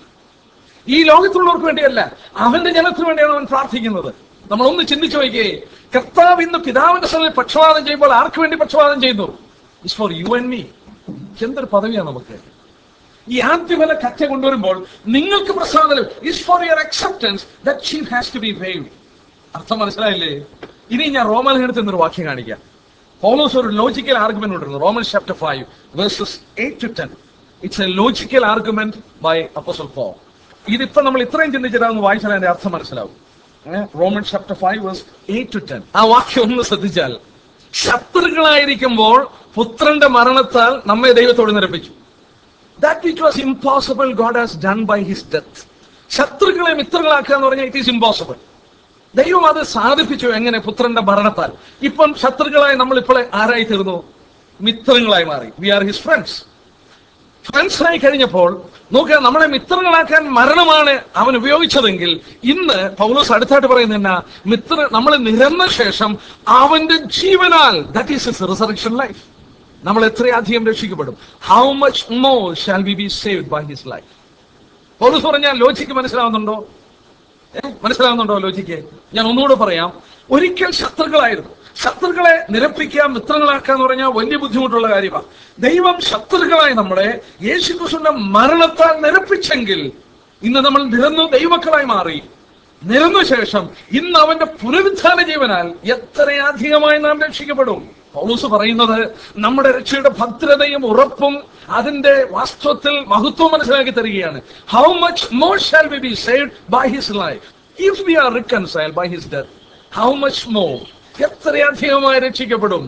ഈ ലോകത്തുള്ളവർക്ക് വേണ്ടിയല്ല അവന്റെ ജനത്തിന് വേണ്ടിയാണ് അവൻ പ്രാർത്ഥിക്കുന്നത് നമ്മൾ ഒന്ന് ചിന്തിച്ചു നോക്കിയേ കർത്താവ് ഇന്ന് പിതാവിന്റെ സ്ഥലത്തിൽ പക്ഷപാതം ചെയ്യുമ്പോൾ ആർക്ക് വേണ്ടി പക്ഷപാതം ചെയ്യുന്നു it's for you and me എന്തൊരു പദവിയാണ് നമുക്ക് ഈ ആദ്യഫല കറ്റ കൊണ്ടുവരുമ്പോൾ നിങ്ങൾക്ക് പ്രസാദനം is for your acceptance that sheaf has to be waved അർത്ഥം മനസ്സിലായില്ലേ ഇനി ഞാൻ റോമലേഖനത്തിൽ നിന്നൊരു വാക്യം കാണിക്കാം പൗലോസ് ഒരു ലോജിക്കൽ ആർഗ്യുമെന്റ് കൊണ്ടിരുന്നു Roman chapter five verses eight to ten it's a logical argument by apostle Paul ഇതിപ്പോ നമ്മൾ ഇത്രയും ചിന്തിച്ചിട്ടാണ് വായിച്ചാൽ അതിന്റെ അർത്ഥം മനസ്സിലാവും Roman chapter five verse eight to ten ആ വാക്യം ഒന്ന് ശ്രദ്ധിച്ചാൽ ശത്രുക്കളായിരിക്കുമ്പോൾ പുത്രന്റെ മരണത്താൽ നമ്മെ ദൈവത്തോട് നിരപ്പിച്ചു that which was impossible God has done by his death ശത്രുക്കളെ മിത്രങ്ങളാക്കുക എന്ന് പറഞ്ഞാൽ ഇറ്റ് ഈസ് ഇമ്പോസിബിൾ ദൈവം അത് സാധിപ്പിച്ചു എങ്ങനെ പുത്രന്റെ മരണത്താൽ ഇപ്പം ശത്രുക്കളായി നമ്മൾ ഇപ്പോൾ ആരായി തീർന്നു മിത്രങ്ങളായി മാറി we are his friends friends ആയി കഴിഞ്ഞപ്പോൾ നോക്കുക നമ്മളെ മിത്രങ്ങളാക്കാൻ മരണമാണ് അവൻ ഉപയോഗിച്ചതെങ്കിൽ ഇന്ന് പൗലോസ് അടുത്തായിട്ട് പറയുന്ന എന്നാ മിത്ര നമ്മൾ നിരന്ന ശേഷം അവന്റെ ജീവനാൽ that is his resurrection life നമ്മൾ എത്രയധികം രക്ഷിക്കപ്പെടും how much more shall we be saved by his life പൗലോസ് പറഞ്ഞാൽ ലോജിക്ക് മനസ്സിലാവുന്നുണ്ടോ ഏ? മനസ്സിലാവുന്നുണ്ടോ ലോജിക്ക് ഞാൻ ഒന്നുകൂടെ പറയാം ഒരിക്കൽ ശത്രുക്കളായിരുന്നു ശത്രുക്കളെ നിരപ്പിക്കുക മിത്രങ്ങളാക്കുക എന്ന് പറഞ്ഞാൽ വലിയ ബുദ്ധിമുട്ടുള്ള കാര്യമാണ് ദൈവം ശത്രുക്കളായി നമ്മളെ യേശുക്രിസ്തുവിന്റെ മരണത്താൽ നിരപ്പിച്ചെങ്കിൽ ഇന്ന് നമ്മൾ നിരന്നു ദൈവക്കളായി മാറി നിരന്ന ശേഷം ഇന്ന് അവന്റെ പുനരുത്ഥാന ജീവനാൽ എത്രയധികമായി നാം രക്ഷിക്കപ്പെടും പൗലൂസ് പറയുന്നത് നമ്മുടെ രക്ഷയുടെ ഭദ്രതയും ഉറപ്പും അതിന്റെ വാസ്തവത്തിൽ മഹത്വം മനസ്സിലാക്കി തരികയാണ് how much more shall we be saved by his life if we are reconcile by his death how much more എത്രയധികമായി രക്ഷിക്കപ്പെടും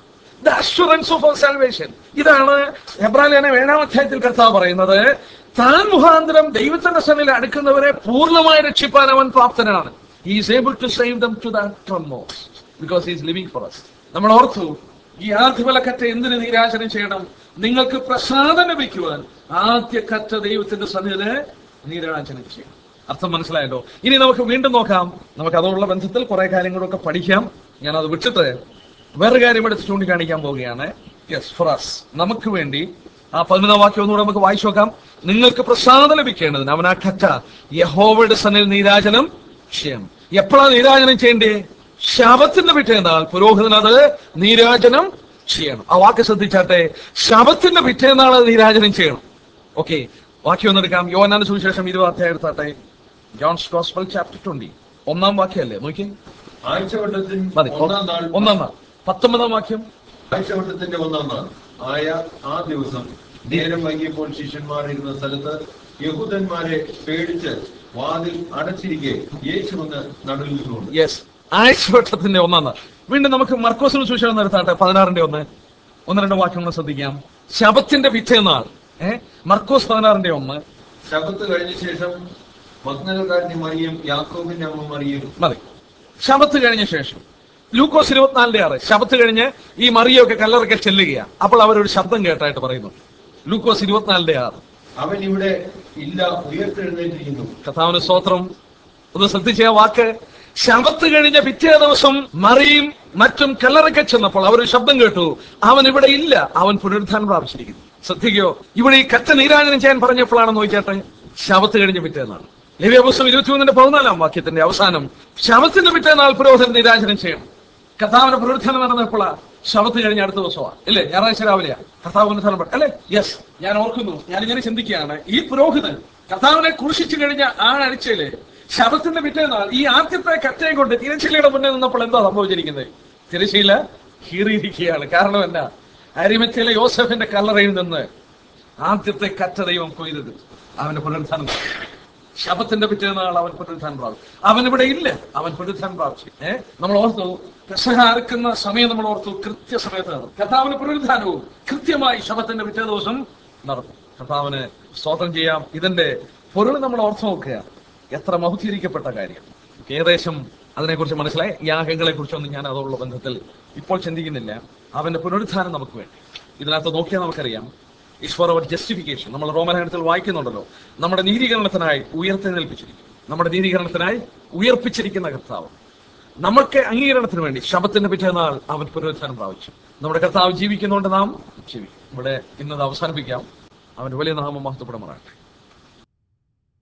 the assurance of our salvation ഇതാണ് എബ്രാലിയനെ ഏഴാം അധ്യായത്തിൽ കർത്താവ് പറയുന്നത് താൻ മുഖാന്തരം ദൈവത്തിന്റെ സന്നിൽ അടുക്കുന്നവരെ പൂർണ്ണമായി രക്ഷിപ്പാൻ അവൻ പ്രാപ്തനാണ് he is able to save them to those because is living for us നമ്മൾ ഓർത്തു ഈ ആദ്യ കറ്റ എന്തിന് നീരാശനം ചെയ്യണം നിങ്ങൾക്ക് പ്രസാദം ലഭിക്കുവാൻ ആദ്യ കറ്റ ദൈവത്തിന്റെ സന്നിധിന് നീരാജനം ചെയ്യണം അർത്ഥം മനസ്സിലായല്ലോ ഇനി നമുക്ക് വീണ്ടും നോക്കാം നമുക്ക് അതോടുള്ള ബന്ധത്തിൽ കുറെ കാര്യങ്ങളൊക്കെ പഠിക്കാം ഞാൻ അത് വിട്ടിട്ട് വേറെ കാര്യം എടുത്ത് ചൂണ്ടിക്കാണിക്കാൻ പോവുകയാണ് യെസ് ഫോർ അസ് നമുക്ക് വേണ്ടി ആ പതിനൊന്നാം വാക്യം ഒന്നുകൂടെ നമുക്ക് വായിച്ചു നോക്കാം നിങ്ങൾക്ക് പ്രസാദം ലഭിക്കേണ്ടതിന് അവൻ ആ കറ്റ യഹോവയുടെ സന്നിൽ നീരാജനം ചെയ്യണം എപ്പോഴാ നീരാജനം ചെയ്യേണ്ടേ ശബത്തിന്റെ പിറ്റേന്നാൾ പുരോഹിതൻ അത് നീരാജനം ചെയ്യണം ആ വാക്ക് ശ്രദ്ധിച്ചാട്ടെ ശബത്തിന്റെ പിറ്റേന്നാൾ അത് നീരാജനം ചെയ്യണം ഓക്കെ വാക്യം ഒന്നെടുക്കാം യോനാന്റെ സുവിശേഷം ഇരുപത് അധ്യായം എടുത്താട്ടെ ജോൺസ് ഗോസ്ബൽ ചാപ്റ്റർ ട്വന്റി ഒന്നാം വാക്യമല്ലേ നോക്കി ആഴ്ചവട്ടത്തിൽ മതി ഒന്നാം നാൾ ഒന്നാം നാൾ പത്തൊമ്പതാം വാക്യം ആഴ്ചവട്ടത്തിന്റെ ഒന്നാം നാൾ ആയ ആ ദിവസം നേരം വൈകിയപ്പോൾ ശിഷ്യന്മാർ ഇരുന്ന സ്ഥലത്ത് യഹൂദന്മാരെ പേടിച്ച് വാതിൽ അടച്ചിരിക്കെ യേശു വന്ന് നടുവിൽ നിന്നുകൊണ്ട് യെസ് ആഴ്ചവട്ടത്തിന്റെ ഒന്നാം നാൾ വീണ്ടും നമുക്ക് മർക്കോസിന് സുവിശേഷം നിർത്താട്ടെ പതിനാറിന്റെ ഒന്ന് ഒന്ന് രണ്ട് വാക്യങ്ങൾ ശ്രദ്ധിക്കാം ശബത്തിന്റെ പിറ്റേന്നാൾ ഏഹ് മർക്കോസ് പതിനാറിന്റെ ഒന്ന് ശബത്ത് കഴിഞ്ഞ ശേഷം മഗ്നലക്കാരനെ മറിയും യാക്കോബിന്റെ അമ്മ മറിയും മതി ശബത്ത് കഴിഞ്ഞ ശേഷം ലൂക്കോസ് ഇരുപത്തിനാലിന്റെ ആറ് ശബത്ത് കഴിഞ്ഞ് ഈ മറിയൊക്കെ കല്ലറക്കെ ചെല്ലുകയാണ് അപ്പോൾ അവരൊരു ശബ്ദം കേട്ടായിട്ട് പറയുന്നു ലൂക്കോസ് ഇരുപത്തിനാലിന്റെ ആറ് അവൻ ഇവിടെ ഇല്ല ഉയർത്തെഴുന്നേറ്റിരിക്കുന്നു കഥാവിന് സ്തോത്രം ഒന്ന് ശ്രദ്ധിച്ച ആ വാക്ക് ശബത്ത് കഴിഞ്ഞ പിറ്റേ ദിവസം മറിയും മറ്റും കല്ലറക്കെ ചെന്നപ്പോൾ അവർ ഒരു ശബ്ദം കേട്ടു അവൻ ഇവിടെ ഇല്ല അവൻ പുനരുദ്ധാനം പ്രാപിച്ചിരിക്കുന്നു ശ്രദ്ധിക്കോ ഇവിടെ ഈ കറ്റ നീരാജനം ചെയ്യാൻ പറഞ്ഞപ്പോഴാണെന്ന് നോക്കിയാട്ടെ ശബത്ത് കഴിഞ്ഞ പിറ്റേന്നാണ് ലവ്യപുസ്തകം ഇരുപത്തിമൂന്നിന്റെ പതിനാലാം വാക്യത്തിന്റെ അവസാനം ശബത്തിന്റെ പിറ്റേന്നാൾ പുരോഹിതൻ നീരാജനം ചെയ്യണം കർത്താവിന്റെ പുനരുത്ഥാനം നടന്നപ്പോഴാ ശബത്ത് കഴിഞ്ഞ അടുത്ത ദിവസമാണ് ഇല്ലേ ഞായറാഴ്ച രാവിലെയാ കർത്താവ് പുനരുത്ഥാനം അല്ലേ യെസ് ഞാൻ ഓർക്കുന്നു ഞാൻ ഇങ്ങനെ ചിന്തിക്കുകയാണ് ഈ പുരോഹിതൻ കർത്താവിനെ കുറിച്ചിച്ചു കഴിഞ്ഞ ആ ആഴ്ചയില് ശബത്തിന്റെ പിറ്റേന്നാൾ ഈ ആദ്യത്തെ കറ്റയും കൊണ്ട് തിരശ്ശീലയുടെ മുന്നേ നിന്നപ്പോൾ എന്താ സംഭവിച്ചിരിക്കുന്നത് തിരശ്ശീല കീറിയിരിക്കുകയാണ് കാരണം എന്നാ അരിമത്തിലെ യോസഫിന്റെ കല്ലറയിൽ നിന്ന് ആദ്യത്തെ കറ്റ ദൈവം കൊയ്തത് അവന്റെ പുനരുത്ഥാനം ശബത്തിന്റെ പിറ്റേന്നാൾ അവൻ പുനരുത്ഥാനം പ്രാപിച്ചു അവൻ ഇവിടെ ഇല്ല അവൻ പുനരുത്ഥാനം പ്രാപിച്ചു ഏഹ് നമ്മൾ ഓർത്തു പെസഹ അറുക്കുന്ന സമയം നമ്മൾ ഓർത്തു കൃത്യസമയത്ത് നടന്നു കർത്താവിന് പുനരുത്ഥാനവും കൃത്യമായി ശബത്തിന്റെ പിറ്റേ ദിവസം നടന്നു കർത്താവിന് സ്തോത്രം ചെയ്യാം ഇതിന്റെ പൊരുൾ നമ്മൾ ഓർത്തു നോക്കുക എത്ര മഹുദ്ധീകരിക്കപ്പെട്ട കാര്യം ഏകദേശം അതിനെക്കുറിച്ച് മനസ്സിലായി യാഗങ്ങളെ കുറിച്ചൊന്നും ഞാൻ അതോടുള്ള ബന്ധത്തിൽ ഇപ്പോൾ ചിന്തിക്കുന്നില്ല അവന്റെ പുനരുത്ഥാനം നമുക്ക് വേണ്ടി ഇതിനകത്ത് നോക്കിയാൽ നമുക്കറിയാം ഇസ് ഫോർ അവർ ജസ്റ്റിഫിക്കേഷൻ നമ്മൾ റോമലേഖനത്തിൽ വായിക്കുന്നുണ്ടല്ലോ നമ്മുടെ നീതീകരണത്തിനായി ഉയർത്തെഴുന്നേൽപ്പിച്ചിരിക്കും നമ്മുടെ നീതീകരണത്തിനായി ഉയർപ്പിച്ചിരിക്കുന്ന കർത്താവ് നമുക്ക് അംഗീകരണത്തിന് വേണ്ടി ശബത്തിന്റെ പിറ്റേന്നാൾ അവൻ പുനരുത്ഥാനം പ്രാപിച്ചു നമ്മുടെ കർത്താവ് ജീവിക്കുന്നുണ്ട് നാം ജീവിക്കും ഇവിടെ ഇന്നത് അവസാനിപ്പിക്കാം അവന്റെ വലിയ നാമം മഹത്വപ്പെടമാറാട്ടെ